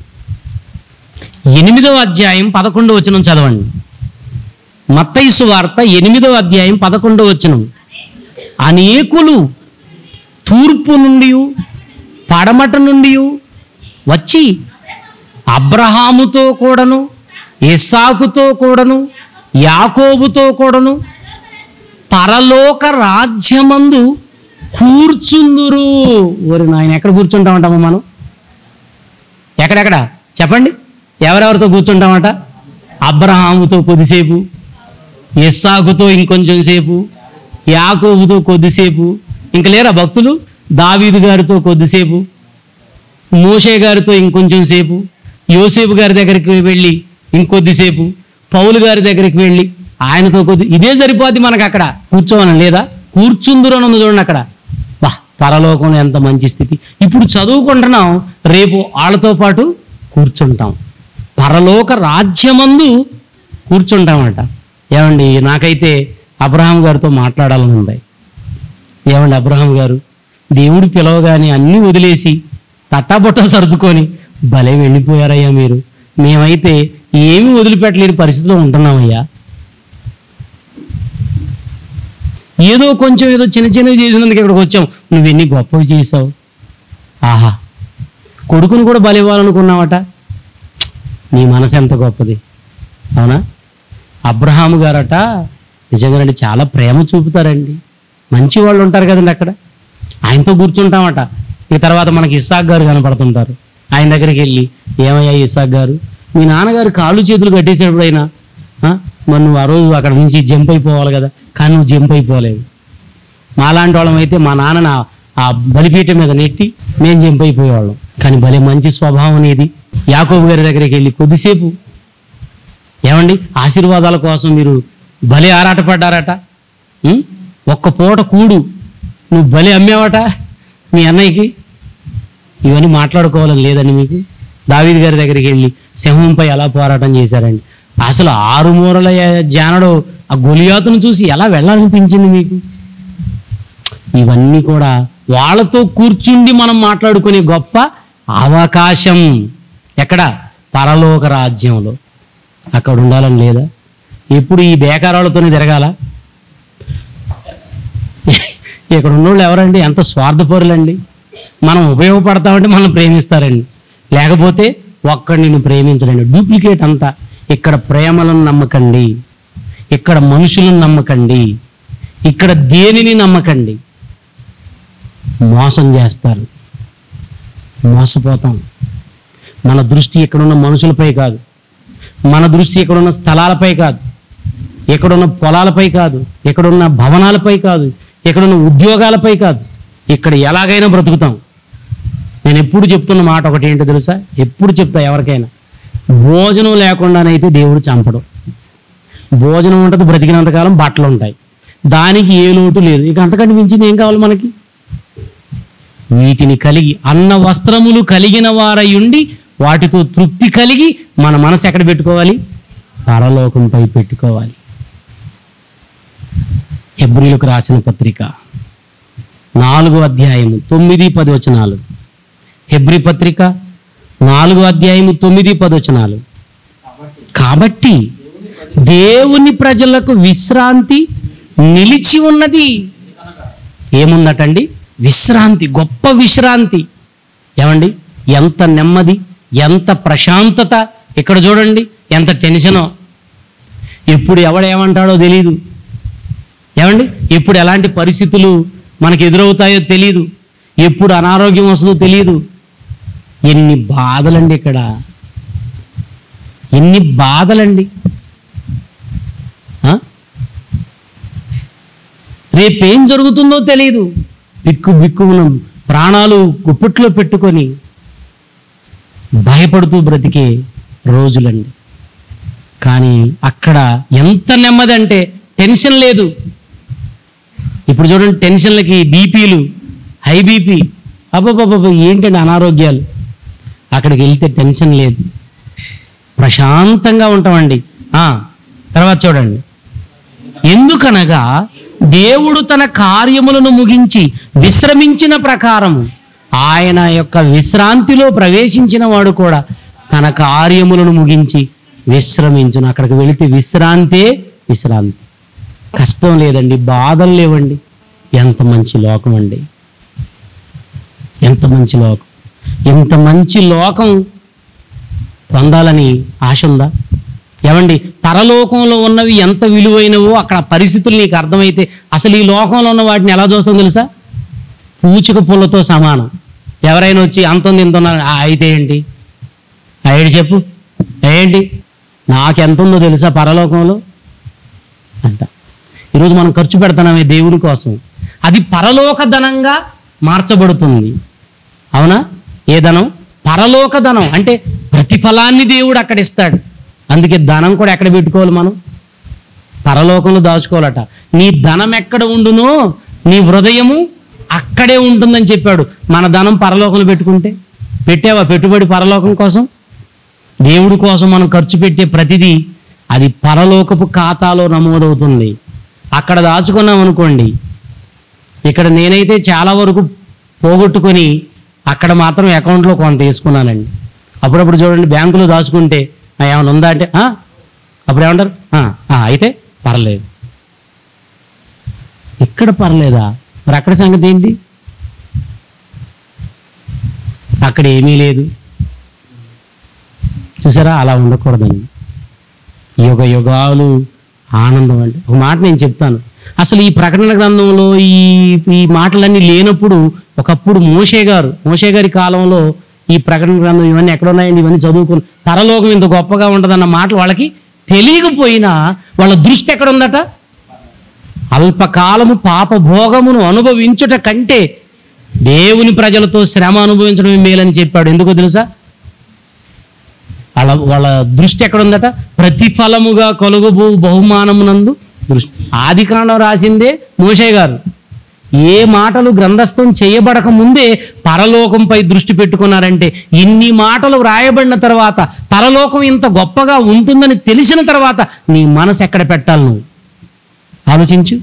ఎనిమిదవ అధ్యాయం పదకొండవ వచనం చదవండి మత్తయి సువార్త ఎనిమిదవ అధ్యాయం పదకొండవ వచనం అనేకులు తూర్పు నుండి పడమట నుండి వచ్చి అబ్రహాముతో కూడను ఇస్సాకుతో కూడను యాకోబుతో కూడను పరలోక రాజ్యమందు కూర్చుందురు ఓరి నాయన ఎక్కడ కూర్చుంటామంటామా మనం ఎక్కడెక్కడ చెప్పండి ఎవరెవరితో కూర్చుంటామట అబ్రహాముతో కొద్దిసేపు ఇస్సాకుతో ఇంకొంచెం సేపు యాకోబుతో కొద్దిసేపు ఇంక లేరా భక్తులు దావీదు గారితో కొద్దిసేపు మోషే గారితో ఇంకొంచెం సేపు యోసేపు గారి దగ్గరికి వెళ్ళి ఇంకొద్దిసేపు పౌలు గారి దగ్గరికి వెళ్ళి ఆయనతో కొద్ది ఇదే సరిపోద్ది మనకు అక్కడ కూర్చోవాలని లేదా కూర్చుందురు అని ఉంది చూడండి అక్కడ బా పరలోకంలో ఎంత మంచి స్థితి ఇప్పుడు చదువుకుంటున్నాం రేపు వాళ్ళతో పాటు కూర్చుంటాం పరలోక రాజ్యమందు కూర్చుంటామట ఏమండి నాకైతే అబ్రహాం గారితో మాట్లాడాలని ఉంది ఏమండి అబ్రహాం గారు దేవుడు పిలవగానే అన్నీ వదిలేసి తట్టాబుట్ట సర్దుకొని భలే వెళ్ళిపోయారయ్యా మీరు మేమైతే ఏమీ వదిలిపెట్టలేని పరిస్థితిలో ఉంటున్నామయ్యా ఏదో కొంచెం ఏదో చిన్న చిన్నవి చేసినందుకు ఇక్కడికి వచ్చాం నువ్వు ఎన్ని గొప్పవి చేసావు ఆహా కొడుకును కూడా బలివ్వాలనుకున్నావట నీ మనసు ఎంత గొప్పది అవునా అబ్రహాము గారట నిజంగానండి చాలా ప్రేమ చూపుతారండి మంచి వాళ్ళు ఉంటారు కదండి అక్కడ ఆయనతో కూర్చుంటామట ఈ తర్వాత మనకి ఇస్సాక్ గారు కనపడుతుంటారు ఆయన దగ్గరికి వెళ్ళి ఏమయ్యా ఇస్సాక్ గారు మీ నాన్నగారు కాళ్ళు చేతులు కట్టేసేటప్పుడు అయినా మరి నువ్వు ఆ రోజు అక్కడ నుంచి జంప్ అయిపోవాలి కదా కానీ నువ్వు జంప్ అయిపోలేవు మాలాంటి వాళ్ళం అయితే మా నాన్న నా- ఆ బలిపీఠం మీద నెట్టి మేము జంప్ అయిపోయేవాళ్ళం కానీ భలే మంచి స్వభావం అనేది యాకోబు గారి దగ్గరికి వెళ్ళి కొద్దిసేపు ఏమండి ఆశీర్వాదాల కోసం మీరు భలే ఆరాటపడ్డారట ఉం? ఒక్క పూట కూడు నువ్వు భలే అమ్మేవట మీ అన్నయ్యకి ఇవన్నీ మాట్లాడుకోవాలని లేదండి మీకు దావీద్ గారి దగ్గరికి వెళ్ళి సింహంపై ఎలా పోరాటం చేశారండి అసలు ఆరు మూరల జానడు ఆ గొలియాతును చూసి ఎలా వెళ్ళాలనిపించింది మీకు ఇవన్నీ కూడా వాళ్ళతో కూర్చుండి మనం మాట్లాడుకునే గొప్ప అవకాశం ఎక్కడ పరలోక రాజ్యంలో అక్కడ ఉండాలని లేదా ఎప్పుడు ఈ బేకారాలతోనే తిరగాల ఇక్కడ ఉన్నోళ్ళు ఎవరండి ఎంత స్వార్థపరులండి మనం ఉపయోగపడతామంటే మనం ప్రేమిస్తారండి లేకపోతే ఒక్కడు నిన్ను ప్రేమించడండి డూప్లికేట్ అంతా ఇక్కడ ప్రేమలను నమ్మకండి ఇక్కడ మనుషులను నమ్మకండి ఇక్కడ దేనిని నమ్మకండి మోసం చేస్తారు మోసపోతాం మన దృష్టి ఇక్కడున్న మనుషులపై కాదు మన దృష్టి ఇక్కడున్న స్థలాలపై కాదు ఇక్కడున్న పొలాలపై కాదు ఇక్కడున్న భవనాలపై కాదు ఇక్కడున్న ఉద్యోగాలపై కాదు ఇక్కడ ఎలాగైనా బ్రతుకుతాం నేను ఎప్పుడు చెప్తున్న మాట ఒకటి ఏంటో తెలుసా ఎప్పుడు చెప్తా ఎవరికైనా భోజనం లేకుండానైతే దేవుడు చంపడం భోజనం ఉంటుంది బ్రతికినంతకాలం బట్టలు ఉంటాయి దానికి ఏ లోటు లేదు ఇక అంతకంటే మించింది ఏం కావాలి మనకి వీటిని కలిగి అన్న వస్త్రములు కలిగిన వారయుండి వాటితో తృప్తి కలిగి మన మనసు ఎక్కడ పెట్టుకోవాలి పరలోకంపై పెట్టుకోవాలి హెబ్రిలకు రాసిన పత్రిక నాలుగో అధ్యాయము తొమ్మిది పది వచనాలు హెబ్రి పత్రిక నాలుగో అధ్యాయము తొమ్మిది పది వచనాలు కాబట్టి దేవుని ప్రజలకు విశ్రాంతి నిలిచి ఉన్నది ఏముందటండి విశ్రాంతి గొప్ప విశ్రాంతి ఏమండి ఎంత నెమ్మది ఎంత ప్రశాంతత ఇక్కడ చూడండి ఎంత టెన్షనో ఎప్పుడు ఎవడేమంటాడో తెలియదు ఏమండి ఎప్పుడు ఎలాంటి పరిస్థితులు మనకు ఎదురవుతాయో తెలియదు ఎప్పుడు అనారోగ్యం వస్తుందో తెలియదు ఎన్ని బాధలండి ఇక్కడ ఎన్ని బాధలండి ఆ? రేపేం జరుగుతుందో తెలియదు బిక్కు బిక్కున ప్రాణాలు గుప్పిట్లో పెట్టుకొని భయపడుతూ బ్రతికే రోజులండి కానీ అక్కడ ఎంత నెమ్మది అంటే టెన్షన్ లేదు ఇప్పుడు చూడండి టెన్షన్లకి బీపీలు హై బీపీ అబ్బబ్బబ్బ ఏంటండి అనారోగ్యాలు అక్కడికి వెళ్తే టెన్షన్ లేదు ప్రశాంతంగా ఉంటామండి ఆ, తర్వాత చూడండి ఎందుకనగా దేవుడు తన కార్యములను ముగించి విశ్రమించిన ప్రకారము ఆయన యొక్క విశ్రాంతిలో ప్రవేశించిన వాడు కూడా తన కార్యములను ముగించి విశ్రమించును అక్కడికి వెళితే విశ్రాంతే విశ్రాంతి కష్టం లేదండి బాధలు లేవండి ఎంత మంచి లోకం అండి ఎంత మంచి లోకం ఎంత మంచి లోకం పొందాలని ఆశ ఉందా ఏమండి పరలోకంలో ఉన్నవి ఎంత విలువైనవో అక్కడ పరిస్థితులు నీకు అర్థమైతే అసలు ఈ లోకంలో ఉన్న వాటిని ఎలా చూస్తాం తెలుసా పూచిక పుల్లతో సమానం ఎవరైనా వచ్చి అంత ఉంది ఇంత ఉన్నారు "ఆ, అయితే ఏంటి అయ్యేడు చెప్పు ఏంటి నాకెంత ఉందో తెలుసా పరలోకంలో అంట ఈరోజు మనం ఖర్చు పెడతామే దేవుని కోసం అది పరలోక ధనంగా మార్చబడుతుంది అవునా ఏ ధనం పరలోక ధనం అంటే ప్రతిఫలాన్ని దేవుడు అక్కడ ఇస్తాడు అందుకే ధనం కూడా ఎక్కడ పెట్టుకోవాలి మనం పరలోకంలో దాచుకోవాలట నీ ధనం ఎక్కడ ఉండునో నీ హృదయము అక్కడే ఉంటుందని చెప్పాడు మన ధనం పరలోకంలో పెట్టుకుంటే పెట్టావా పెట్టుబడి పరలోకం కోసం దేవుడి కోసం మనం ఖర్చు పెట్టే ప్రతిదీ అది పరలోకపు ఖాతాలో నమోదవుతుంది అక్కడ దాచుకున్నాం అనుకోండి ఇక్కడ నేనైతే చాలా వరకు పోగొట్టుకొని అక్కడ మాత్రం అకౌంట్లో కొంత వేసుకున్నానండి అప్పుడప్పుడు చూడండి బ్యాంకులో దాచుకుంటే "ఆ, ఏమైనా ఉందా అంటే "ఆ." అప్పుడు ఏమంటారు "ఆ, ఆ, అయితే పర్లేదు ఇక్కడ పర్లేదా మరి అక్కడ సంగతి ఏంటి అక్కడ ఏమీ లేదు చూసారా అలా ఉండకూడదండి యుగ యుగాలు ఆనందం అంటే ఒక మాట నేను చెప్తాను అసలు ఈ ప్రకటన గ్రంథంలో ఈ ఈ మాటలన్నీ లేనప్పుడు ఒకప్పుడు మోషే గారు మోషే గారి కాలంలో ఈ ప్రకటన గ్రంథం ఇవన్నీ ఎక్కడ ఉన్నాయండి ఇవన్నీ చదువుకుని పరలోకం ఇంత గొప్పగా ఉంటుందన్న మాటలు వాళ్ళకి తెలియకపోయినా వాళ్ళ దృష్టి ఎక్కడ ఉందట అల్పకాలము పాప భోగమును అనుభవించుట కంటే దేవుని ప్రజలతో శ్రమ అనుభవించడమే మేలని చెప్పాడు ఎందుకో తెలుసా వాళ్ళ వాళ్ళ దృష్టి ఎక్కడ ఉందట ప్రతిఫలముగా కలుగుబో బహుమానమునందు దృష్టి ఆది కాండం రాసిందే మోషే గారు ఏ మాటలు గ్రంథస్థం చేయబడక ముందే పరలోకంపై దృష్టి పెట్టుకున్నారంటే ఇన్ని మాటలు వ్రాయబడిన తర్వాత పరలోకం ఇంత గొప్పగా ఉంటుందని తెలిసిన తర్వాత నీ మనసు ఎక్కడ పెట్టాలి నువ్వు ఆలోచించు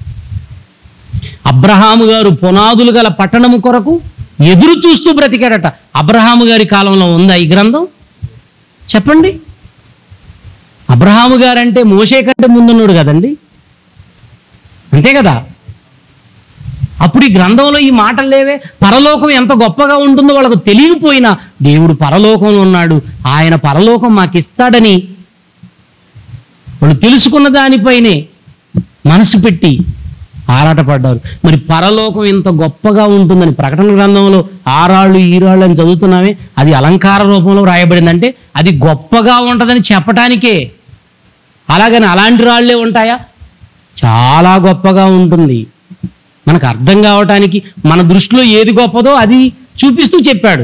అబ్రహాము గారు పునాదులు గల పట్టణము కొరకు ఎదురు చూస్తూ బ్రతికాడట అబ్రహాము గారి కాలంలో ఉందా ఈ గ్రంథం చెప్పండి అబ్రహాము గారంటే మోషే కంటే ముందున్నాడు కదండి అంతే కదా అప్పుడు ఈ గ్రంథంలో ఈ మాటలు లేవే పరలోకం ఎంత గొప్పగా ఉంటుందో వాళ్ళకు తెలియకపోయినా దేవుడు పరలోకంలో ఉన్నాడు ఆయన పరలోకం మాకు ఇస్తాడని వాళ్ళు తెలుసుకున్న దానిపైనే మనసు పెట్టి ఆరాటపడ్డారు మరి పరలోకం ఇంత గొప్పగా ఉంటుందని ప్రకటన గ్రంథంలో ఆరాళ్ళు ఈరాళ్ళు అని చదువుతున్నామే అది అలంకార రూపంలో రాయబడిందంటే అది గొప్పగా ఉంటుందని చెప్పటానికే అలాగని అలాంటి రాళ్ళే ఉంటాయా చాలా గొప్పగా ఉంటుంది మనకు అర్థం కావటానికి మన దృష్టిలో ఏది గొప్పదో అది చూపిస్తూ చెప్పాడు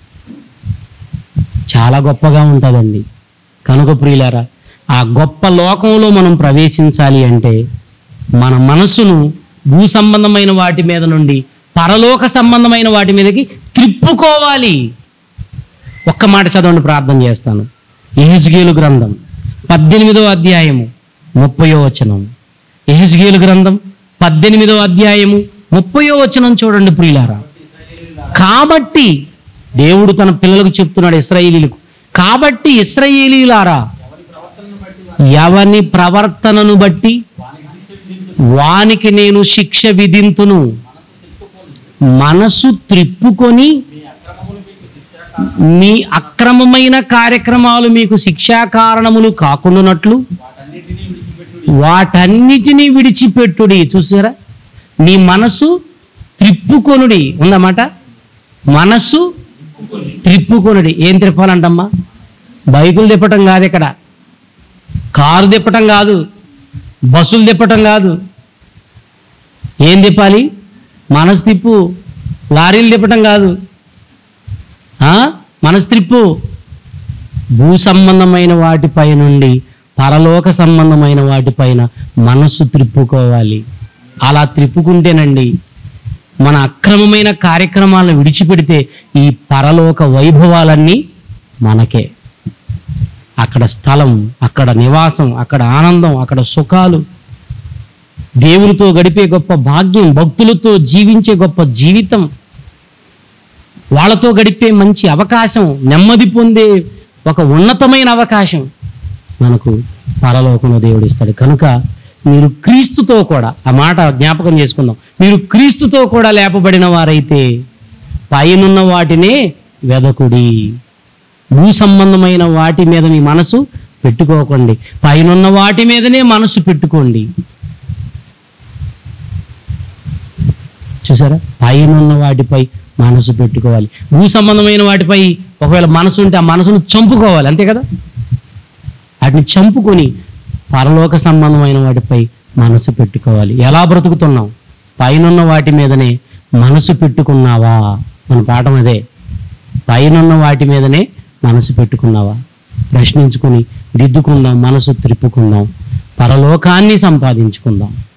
చాలా గొప్పగా ఉంటుందండి కనుక ప్రియులారా ఆ గొప్ప లోకంలో మనం ప్రవేశించాలి అంటే మన మనసును భూ సంబంధమైన వాటి మీద నుండి పరలోక సంబంధమైన వాటి మీదకి త్రిప్పుకోవాలి ఒక్క మాట చదవండి ప్రార్థన చేస్తాను ఎహెజ్గేలు గ్రంథం పద్దెనిమిదో అధ్యాయము ముప్పయో వచనం ఎహెజ్గేలు గ్రంథం పద్దెనిమిదో అధ్యాయము ముప్పయో వచనం చూడండి ప్రియులారా కాబట్టి దేవుడు తన పిల్లలకు చెప్తున్నాడు ఇస్రాయేలీలకు కాబట్టి ఇస్రాయేలీలారా ఎవని ప్రవర్తనను బట్టి వానికి నేను శిక్ష విధింతును మనసు త్రిప్పుకొని మీ అక్రమమైన కార్యక్రమాలు మీకు శిక్షా కారణములు కాకుండానట్లు వాటన్నిటినీ విడిచిపెట్టుడి చూసారా నీ మనసు త్రిప్పుకొనుడి ఉందన్నమాట మనసు త్రిప్పుకొనుడి ఏం త్రిప్పాలంటమ్మా బైకులు తిప్పటం కాదు ఇక్కడ కారు తిప్పటం కాదు బస్సులు తిప్పటం కాదు ఏం తిప్పాలి మనసు తిప్పు లారీలు తిప్పటం కాదు ఆ? మనసు త్రిప్పు భూ సంబంధమైన వాటిపై నుండి పరలోక సంబంధమైన వాటిపైన మనసు త్రిప్పుకోవాలి అలా త్రిప్పుకుంటేనండి మన అక్రమమైన కార్యక్రమాలను విడిచిపెడితే ఈ పరలోక వైభవాలన్నీ మనకే అక్కడ స్థలం అక్కడ నివాసం అక్కడ ఆనందం అక్కడ సుఖాలు దేవునితో గడిపే గొప్ప భాగ్యం భక్తులతో జీవించే గొప్ప జీవితం వాళ్ళతో గడిపే మంచి అవకాశం నెమ్మది పొందే ఒక ఉన్నతమైన అవకాశం మనకు పరలోకంలో దేవుడు ఇస్తాడు కనుక మీరు క్రీస్తుతో కూడా ఆ మాట జ్ఞాపకం చేసుకుందాం మీరు క్రీస్తుతో కూడా లేపబడిన వారైతే పైనున్న వాటినే వెదకుడి భూ సంబంధమైన వాటి మీద మీ మనసు పెట్టుకోకండి పైనున్న వాటి మీదనే మనసు పెట్టుకోండి చూసారా పైన ఉన్న వాటిపై మనసు పెట్టుకోవాలి భూ సంబంధమైన వాటిపై ఒకవేళ మనసు ఉంటే ఆ మనసును చంపుకోవాలి అంతే కదా వాటిని చంపుకొని పరలోక సంబంధమైన వాటిపై మనసు పెట్టుకోవాలి ఎలా బ్రతుకుతున్నాం పైనున్న వాటి మీదనే మనసు పెట్టుకున్నావా మన పాఠం అదే పైనున్న వాటి మీదనే మనసు పెట్టుకున్నావా ప్రశ్నించుకుని దిద్దుకుందాం మనసు త్రిప్పుకుందాం పరలోకాన్ని సంపాదించుకుందాం